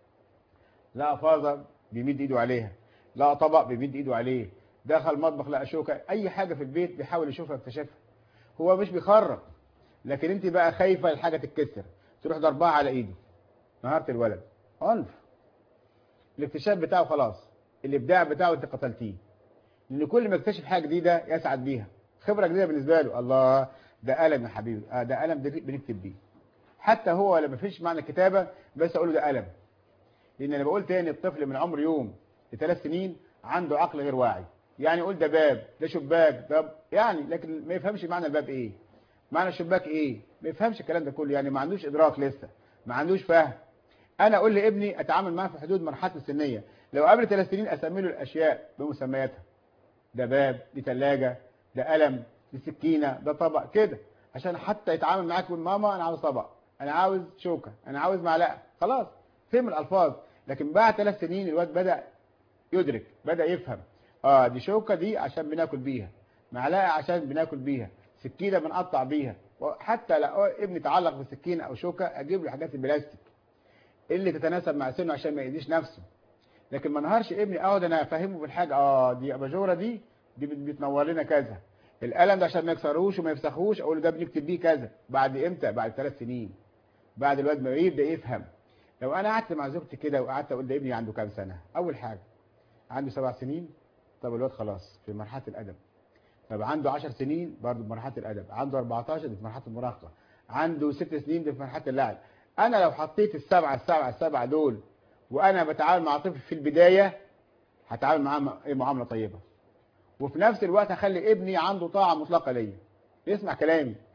لا فازه بيمد ايده عليها لا طبق بيمد ايده عليه دخل مطبخ لقى شوكه اي حاجه في البيت بيحاول يشوفها يكتشفها هو مش بيخرب لكن انت بقى خايفه الحاجه تتكسر تروح ضربها على ايده نهارة الولد عنف الاكتشاف بتاعه خلاص الابداع بتاعه انت قتلتيه لان كل ما يكتشف حاجه جديده يسعد بيها خبره جديده بالنسبه له الله ده قلم يا حبيبي آه ده قلم ده بنكتب بيه حتى هو لما فيش معنى الكتابه بس اقول له ده قلم لان انا بقول تاني الطفل من عمر يوم لثلاث سنين عنده عقل غير واعي يعني يقول ده باب ده شباك ده يعني لكن ما يفهمش معنى الباب ايه معنى الشباك ايه ما يفهمش الكلام ده كله يعني ما عندوش ادراك لسه ما عندوش فهم انا اقول لابني اتعامل معاه في حدود مرحله السنيه لو قبل ثلاث سنين اسمي له الاشياء بمسمياتها ده باب دي ثلاجه ده قلم دي سكينه ده طبق كده عشان حتى يتعامل معاك يقول ماما انا عاوز طبق انا عاوز شوكه انا عاوز معلقه خلاص فهم الالفاظ لكن بعد ثلاث سنين الواد بدا يدرك بدا يفهم اه دي شوكه دي عشان بناكل بيها معلقه عشان بناكل بيها سكينه بنقطع بيها وحتى لو ابني تعلق بسكينه او شوكه اجيب له حاجات البلاستيك اللي تتناسب مع سنه عشان ما يأذيش نفسه لكن ما نهارش ابني اقعد انا افهمه بالحاجه اه دي اباجوره دي دي بت- بتنور لنا كذا القلم ده عشان ما يكسروش وما يفسخوش اقول له ده بنكتب بيه كذا بعد امتى بعد ثلاث سنين بعد الواد ما يبدا يفهم لو انا قعدت مع زوجتي كده وقعدت اقول ده ابني عنده كام سنه اول حاجه عنده سبع سنين طب الواد خلاص في مرحله الادب طب عنده 10 سنين برضه في مرحله الادب عنده 14 دي في مرحله المراهقه عنده ست سنين دي في مرحله اللعب انا لو حطيت السبعه السبعه السبعه دول وانا بتعامل مع طفل في البدايه هتعامل معاه م- إيه معامله طيبه وفي نفس الوقت هخلي ابني عنده طاعه مطلقه ليا يسمع كلامي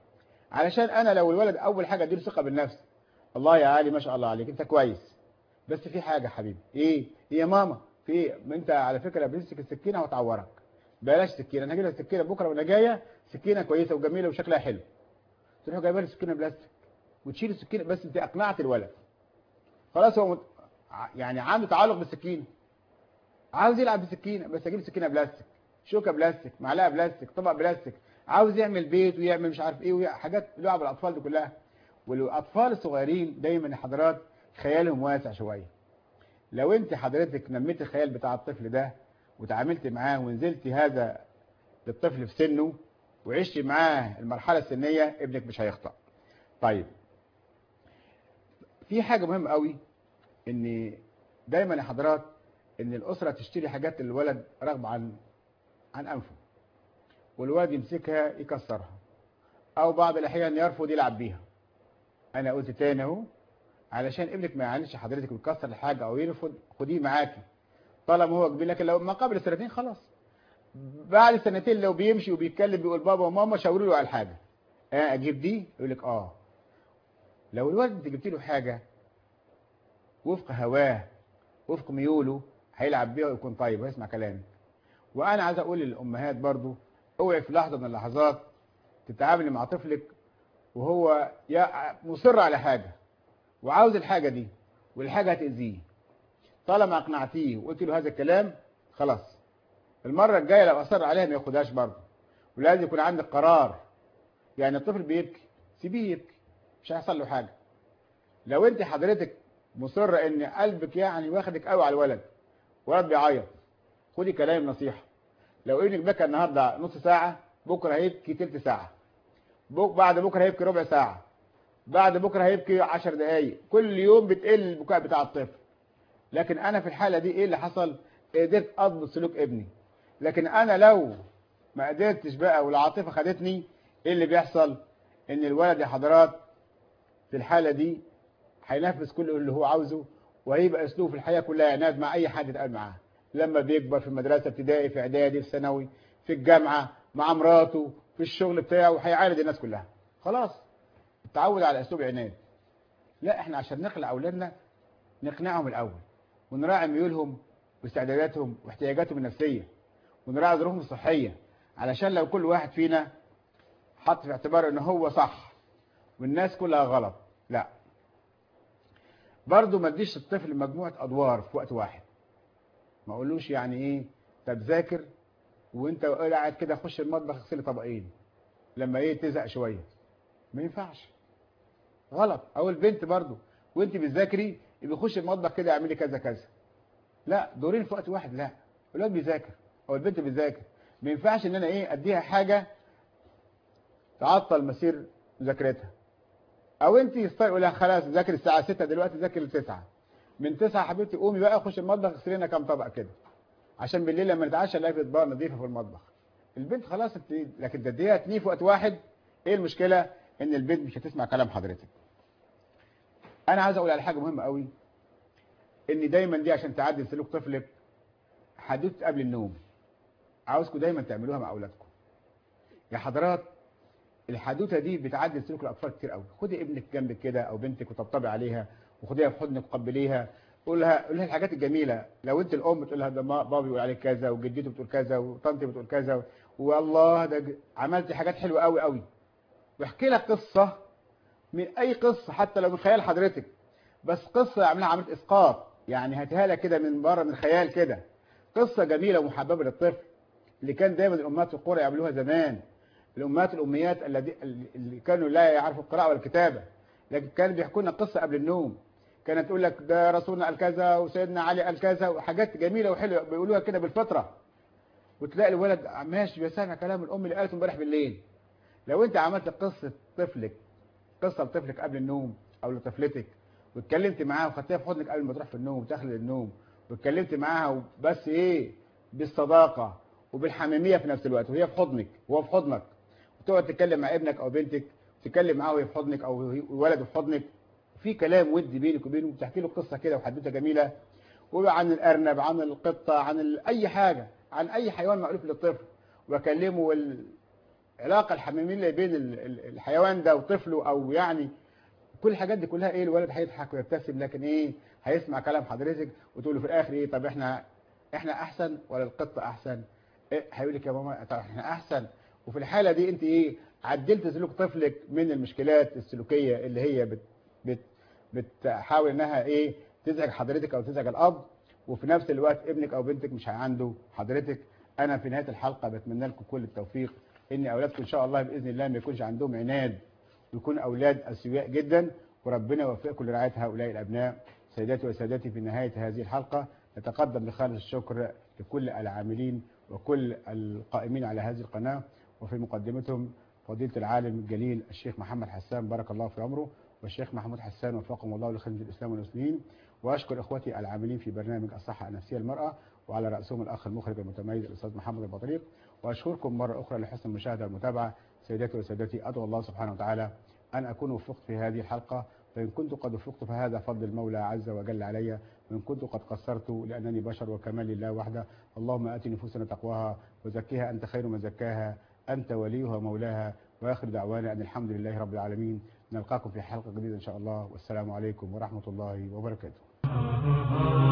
علشان انا لو الولد اول حاجه اديله ثقه بالنفس الله يا علي ما شاء الله عليك انت كويس بس في حاجه يا حبيبي ايه إيه يا ماما في ايه ما انت على فكره بتمسك السكينه وتعورك بلاش سكينه انا هجيب لك سكينه بكره وانا جايه سكينه كويسه وجميله وشكلها حلو تروح جايبه لي سكينه بلاستيك وتشيل السكينه بس انت اقنعت الولد خلاص هو مت... ع- يعني عنده تعلق بالسكينه عاوز يلعب بالسكينه بس اجيب سكينه بلاستيك شوكه بلاستيك معلقه بلاستيك طبق بلاستيك عاوز يعمل بيت ويعمل مش عارف ايه ويع- حاجات لعب الاطفال دي كلها والاطفال الصغيرين دايما يا حضرات خيالهم واسع شويه لو انت حضرتك نميت الخيال بتاع الطفل ده وتعاملت معاه ونزلت هذا للطفل في سنه وعشت معاه المرحله السنيه ابنك مش هيخطأ طيب في حاجه مهمه قوي ان دايما يا حضرات ان الاسره تشتري حاجات للولد رغم عن عن انفه والولد يمسكها يكسرها او بعض الاحيان يرفض يلعب بيها انا قلت تاني اهو علشان ابنك ما يعانيش حضرتك ويكسر الحاجه او يرفض خديه معاكي طالما هو كبير لكن لو ما قبل السنتين خلاص بعد سنتين لو بيمشي وبيتكلم بيقول بابا وماما شاوروا له على الحاجه اه اجيب دي يقول لك اه لو الولد انت جبت له حاجه وفق هواه وفق ميوله هيلعب بيها ويكون طيب ويسمع كلامك وانا عايز اقول للامهات برضو اوعي في لحظه من اللحظات تتعاملي مع طفلك وهو يا مصر على حاجه وعاوز الحاجه دي والحاجه هتاذيه طالما اقنعتيه وقلت له هذا الكلام خلاص المره الجايه لو اصر عليها ما ياخدهاش برضه ولازم يكون عندك قرار يعني الطفل بيبكي سيبيه يبكي مش هيحصل له حاجه لو انت حضرتك مصره ان قلبك يعني واخدك قوي على الولد ولد بيعيط خدي كلام نصيحه لو ابنك بكى النهارده نص ساعه بكره هيبكي تلت ساعه بك بعد بكره هيبكي ربع ساعه بعد بكره هيبكي 10 دقايق كل يوم بتقل البكاء بتاع الطفل لكن انا في الحاله دي ايه اللي حصل قدرت اضبط سلوك ابني لكن انا لو ما قدرتش بقى والعاطفه خدتني ايه اللي بيحصل ان الولد يا حضرات في الحاله دي هينفذ كل اللي هو عاوزه وهيبقى اسلوبه في الحياه كلها عناد مع اي حد يتقابل معاه لما بيكبر في مدرسه ابتدائي في اعدادي في ثانوي في الجامعه مع مراته في الشغل بتاعه هيعاند الناس كلها خلاص اتعود على اسلوب عناد لا احنا عشان نخلق اولادنا نقنعهم الاول ونراعي ميولهم واستعداداتهم واحتياجاتهم النفسيه ونراعي ظروفهم الصحيه علشان لو كل واحد فينا حط في اعتباره ان هو صح والناس كلها غلط لا برضه ما تديش الطفل مجموعه ادوار في وقت واحد ما اقولوش يعني ايه طب ذاكر وانت قاعد كده خش المطبخ اغسلي طبقين لما ايه تزهق شويه ما ينفعش غلط او البنت برضه وانت بتذاكري يبقى خش المطبخ كده اعملي كذا كذا لا دورين في وقت واحد لا الولاد بيذاكر او البنت بتذاكر ما ينفعش ان انا ايه اديها حاجه تعطل مسير مذاكرتها او انت يقول لها خلاص ذاكر الساعه 6 دلوقتي ذاكر 9 من 9 حبيبتي قومي بقى خش المطبخ اغسلي لنا كام طبق كده عشان بالليل لما نتعشى نلاقي اطباق نظيفه في المطبخ البنت خلاص انت لكن تديها اتنين في وقت واحد ايه المشكله ان البنت مش هتسمع كلام حضرتك انا عايز اقول على حاجه مهمه قوي ان دايما دي عشان تعدل سلوك طفلك حدوته قبل النوم عاوزكم دايما تعملوها مع اولادكم يا حضرات الحدوته دي بتعدل سلوك الاطفال كتير قوي خدي ابنك جنبك كده او بنتك وطبطبي عليها وخديها في حضنك وقبليها قول لها قول لها الحاجات الجميله لو انت الام تقول لها ده ما- بابا بيقول عليك كذا وجدته بتقول كذا وطنطي بتقول كذا والله ده ج- عملتي حاجات حلوه قوي قوي واحكي لها قصه من اي قصه حتى لو من خيال حضرتك بس قصه اعملها عمليه اسقاط يعني هاتها لها كده من بره من الخيال كده قصه جميله ومحببه للطفل اللي كان دايما الامهات في القرى يعملوها زمان الامهات الاميات الذي اللي كانوا لا يعرفوا القراءه ولا الكتابه لكن كانوا بيحكوا لنا قصه قبل النوم كانت تقول لك ده رسولنا قال كذا وسيدنا علي قال كذا وحاجات جميله وحلوه بيقولوها كده بالفطره وتلاقي الولد ماشي بيسمع كلام الام اللي قالته امبارح بالليل لو انت عملت قصه طفلك قصه لطفلك قبل النوم او لطفلتك واتكلمت معاها وخدتها في حضنك قبل ما تروح في النوم وتخلد النوم واتكلمت معاها بس ايه بالصداقه وبالحميميه في نفس الوقت وهي في حضنك وهو في حضنك وتقعد تتكلم مع ابنك او بنتك تتكلم معاه وهي في حضنك او ولده في حضنك في كلام ود بينك وبينه وتحكي له قصه كده وحدوته جميله وعن الارنب عن القطه عن ال... اي حاجه عن اي حيوان مألوف للطفل واكلمه وال... العلاقه الحميميه اللي بين ال- ال- الحيوان ده وطفله او يعني كل الحاجات دي كلها ايه الولد هيضحك ويبتسم لكن ايه هيسمع كلام حضرتك وتقول له في الاخر ايه طب احنا احنا احسن ولا القطه احسن إيه هيقول لك يا ماما طب احنا احسن وفي الحاله دي انت ايه عدلت سلوك طفلك من المشكلات السلوكيه اللي هي بت بت بتحاول انها ايه تزعج حضرتك او تزعج الاب وفي نفس الوقت ابنك او بنتك مش عنده حضرتك انا في نهايه الحلقه بتمنى لكم كل التوفيق ان اولادكم ان شاء الله باذن الله ما يكونش عندهم عناد ويكون اولاد اسوياء جدا وربنا يوفقكم لرعايه هؤلاء الابناء سيداتي وسادتي في نهايه هذه الحلقه نتقدم بخالص الشكر لكل العاملين وكل القائمين على هذه القناه وفي مقدمتهم فضيله العالم الجليل الشيخ محمد حسان بارك الله في عمره والشيخ محمود حسان وفقهم الله لخدمه الاسلام والمسلمين واشكر اخوتي العاملين في برنامج الصحه النفسيه للمراه وعلى راسهم الاخ المخرج المتميز الاستاذ محمد البطريق واشكركم مره اخرى لحسن المشاهده والمتابعه سيداتي وسادتي ادعو الله سبحانه وتعالى ان اكون وفقت في هذه الحلقه فان كنت قد وفقت فهذا فضل المولى عز وجل علي وان كنت قد قصرت لانني بشر وكمال لله وحده اللهم ات نفوسنا تقواها وزكها انت خير من زكاها انت وليها ومولاها واخر دعوانا ان الحمد لله رب العالمين نلقاكم في حلقه جديده ان شاء الله والسلام عليكم ورحمه الله وبركاته